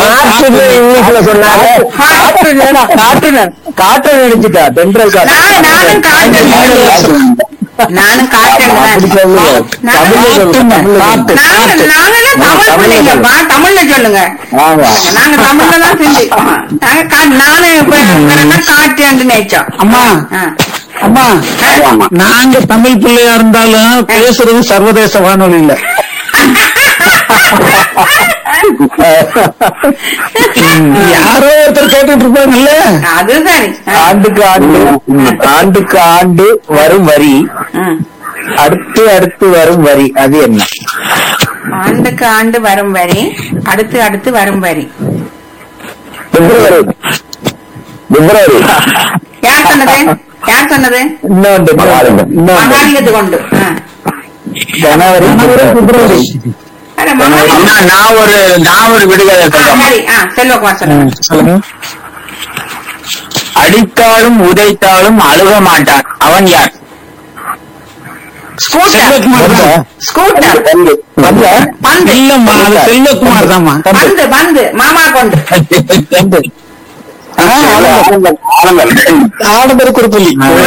காற்று நினைச்சுட்டா தென்றல் காற்று
நான் நானும் காட்டேன் நானும் காட்டேன்
அப்படி சொல்லு. தமிழ்ல சொல்லு, தமிழ்ல சொல்லு.
நாங்க நாங்கெல்லாம் தமிழ்
தமிழ்ல
பிள்ளைங்கப்பா தமிழ்ல சொல்லுங்க
ஆமா.
நாங்க தமிழ்ல தான் செஞ்சு நாங்க கா- நானு இப்ப வேணும்னா காட்டேன்னு நினைச்சோம்
அம்மா
ஆ.
அம்மா நாங்க தமிழ் பிள்ளையா இருந்தாலும் பேசுறது சர்வதேச வானொலியில யாரோ ஒருத்தர் கேட்டுட்டு இருப்பாங்கல்ல
அது சரி ஆ.
ஆண்டுக்கு ஆண்டு ஆண்டுக்கு ஆண்டு வரும் வரி
ம்.
அடுத்து அடுத்து வரும் வரி அது என்ன
ஆண்டுக்கு ஆண்டு வரும் வரி அடுத்து அடுத்து வரும் வரி
பிப்ரவரி பிப்ரவரி
யார் சொன்னது யார் சொன்னது
இன்னொன்று இன்னொன்று
மகாலிங்கத்து கொண்டு ஆ.
ஜனவரி பிப்ரவரி
அட, மகாலிங்கம்.
அம்மா நான் ஒரு நான் ஒரு விடுதலை
ஆ,
சொல்றேன்
சரி ஆ செல்வகுமார் சொல்லுங்க
சொல்லுங்க
அடித்தாலும் உதைத்தாலும் அழுக மாட்டான் அவன் யார்
ஸ்கூட்டர்
செல்வகுமார் தான்.
ஸ்கூட்டர்
பந்து பந்து
பந்து
இல்லம்மா அது செல்வகுமார் தான்மா
பந்து பந்து மாமா கொண்டு
பந்து ஆடம்பர குறிப்பில்லி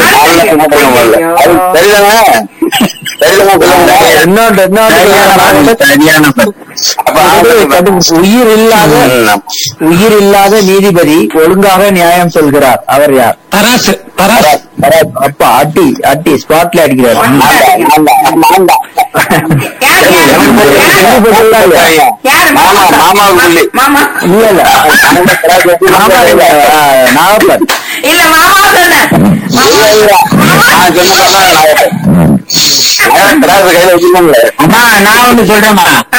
இன்னொன்று இன்னொன்று
சரியான பதில். அப்ப
அதாவது உயிர் இல்லாத உயிர் இல்லாத நீதிபதி ஒழுங்காக நியாயம் சொல்கிறார் அவர் யார்
தராசு தராசு
அப்பா அட்டி அட்டி ஸ்பாட்ல அடிக்கிறார்
யார் யார் யார்
மாமா மாமா புள்ளி
மாமா
இல்ல இல்ல மாமா இல்ல, ஆ, நாகப்பன்
இல்ல மாமா சொன்னேன் மாமா
அம்மா நான் ஒண்ணு சொல்றேம்மா
ஆ.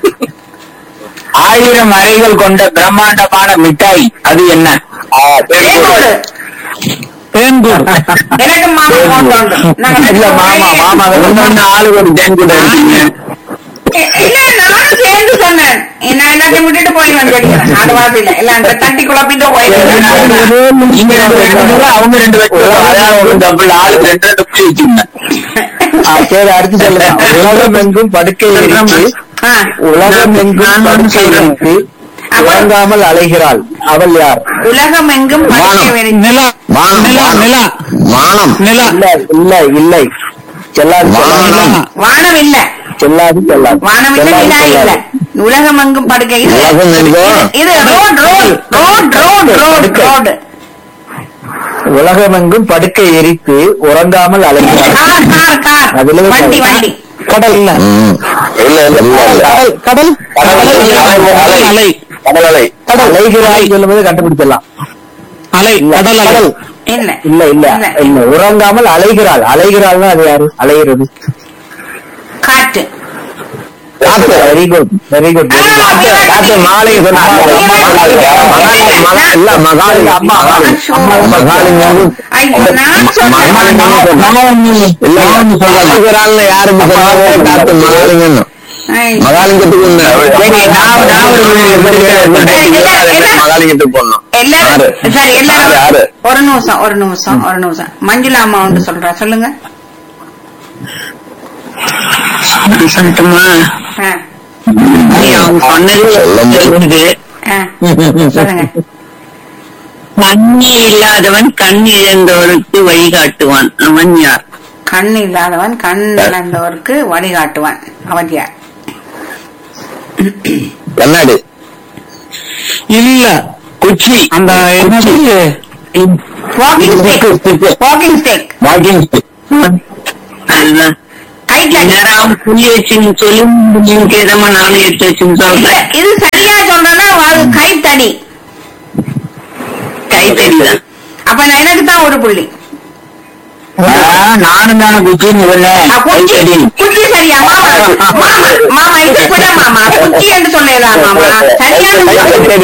ஆயிரம் அறைகள் கொண்ட பிரம்மாண்டமான மிட்டாய் அது என்ன
தேன்கூடு.
தேன்கூர்
எனக்கு மாமா கொண்டு உண்டு. நாங்க
இல்ல மாமா மாமா
ஒண்ணு ஆளுக்கு ஒரு தேன் கூட இருக்கீங்க
இ- இல்ல நானும் சேர்ந்து சொன்னேன் நான் எல்லாத்தையும் விட்டுட்டு போயிடுவேன் சொல்லிக்கிறேன் அது வாசியில இல்ல அந்த தட்டி குழப்பிட்டு போயிடுவேன்
நீங்க ரெண்டு பேரும் அவங்க ரெண்டு பேரும் அதான் ஒரு டபுள் ஆளுக்கு ரெண்டு ரெண்டு புள்ளி வச்சுங்க
ஆ, சரி அடுத்து சொல்லுங்க உலகம் எங்கும் படுக்கை விரித்து
ஆ.
உலகம் எங்கும் படுக்கை விரித்து உறங்காமல் அலைகிறாள் அவள் யார்
உலகம் எங்கும் படுக்கை விரித்து
நிலா நிலா நிலா
வானம்
நிலா
இல்ல இல்ல இல்லை செல்லாது செல்லாது.
நிலா
வானம் இல்ல
செல்லாது செல்லாது
வானம் இல்ல
செல்லாது,
நிலா இல்ல
செல்லாது.
உலகம் எங்கும் படுக்கை இது
உலகம் எங்கும்
இது road road road road road road
உலகம் எங்கும் படுக்கை எரித்து உறங்காமல் அலைகிறாள்
கார் கார் கார்
அதுல
வண்டி வண்டி
கடல் இல்ல
இல்ல இல்ல இல்ல
கடல் கடல்
கடல்
அலை
கடல் அலை
கடல் அலைகிறாய் சொல்லும்போது கண்டுபிடிச்சிடலாம்
அலை கடல் அலை
கடல்
இல்ல
இல்ல இல்ல இல்ல உறங்காமல் அலைகிறாள் அலைகிறாள்னா அது யாரு அலைகிறது
காற்று
வெரி குட் வெரி குட்
ஆ, விராட்
காத்து மாலை இல்ல மகாலிங்க அம்மா மகாலிங்கம்
ஐயோ நான் சொன்னேன்
இல்ல அழுகிறாள்னு யாரு காத்து மகாலிங்கன்னு
ஐயோ.
மகாலிங்கத்துக்கு ஒண்ணு. சரி, நான் நான் ஒரு மகாலிங்கத்துக்கு போடணும்
எல்லாரும்
ஆறு.
சரி
ஆறு,
எல்லாரும்
ஆறு.
ஒரு நிமிஷம் ஒரு நிமிஷம் ஒரு நிமிஷம் மஞ்சுளா அம்மா வந்து சொல்றா சொல்லுங்க
சொல்லட்டுமா
ஆ,
நீ அவங்க சொன்னது தெரிஞ்சுது
ஆ, சொல்லுங்க
கண்ணி இல்லாதவன் கண் இழந்தவருக்கு வழிகாட்டுவான் அவன் யார்
கண் இல்லாதவன் கண் இழந்தவருக்கு வழிகாட்டுவான் அவன் யார்
கண்ணாடி
இல்ல
குச்சி
அந்த என்னது
walking stick walking stick
walking
அதுதான்
கைட்ல
நேரம் புள்ளி வச்சுன்னு சொல்லி நீங்க எதமா நானும் எடுத்து வச்சுன்னு
இல்ல,
சொல்றேன்
இது சரியா சொல்றேன்னா அது கைத்தடி
கைத்தறிதான்
அப்ப நான் எனக்கு தான் ஒரு புள்ளி
நானும் தானே குச்சின்னு
ஆ,
சொன்னேன்
குச்சி
கைத்தடி.
குச்சி சரியா மாமா மாமா மாமா இது கூட மாமா குச்சி என்று சொன்னேதான் மாமா சரியான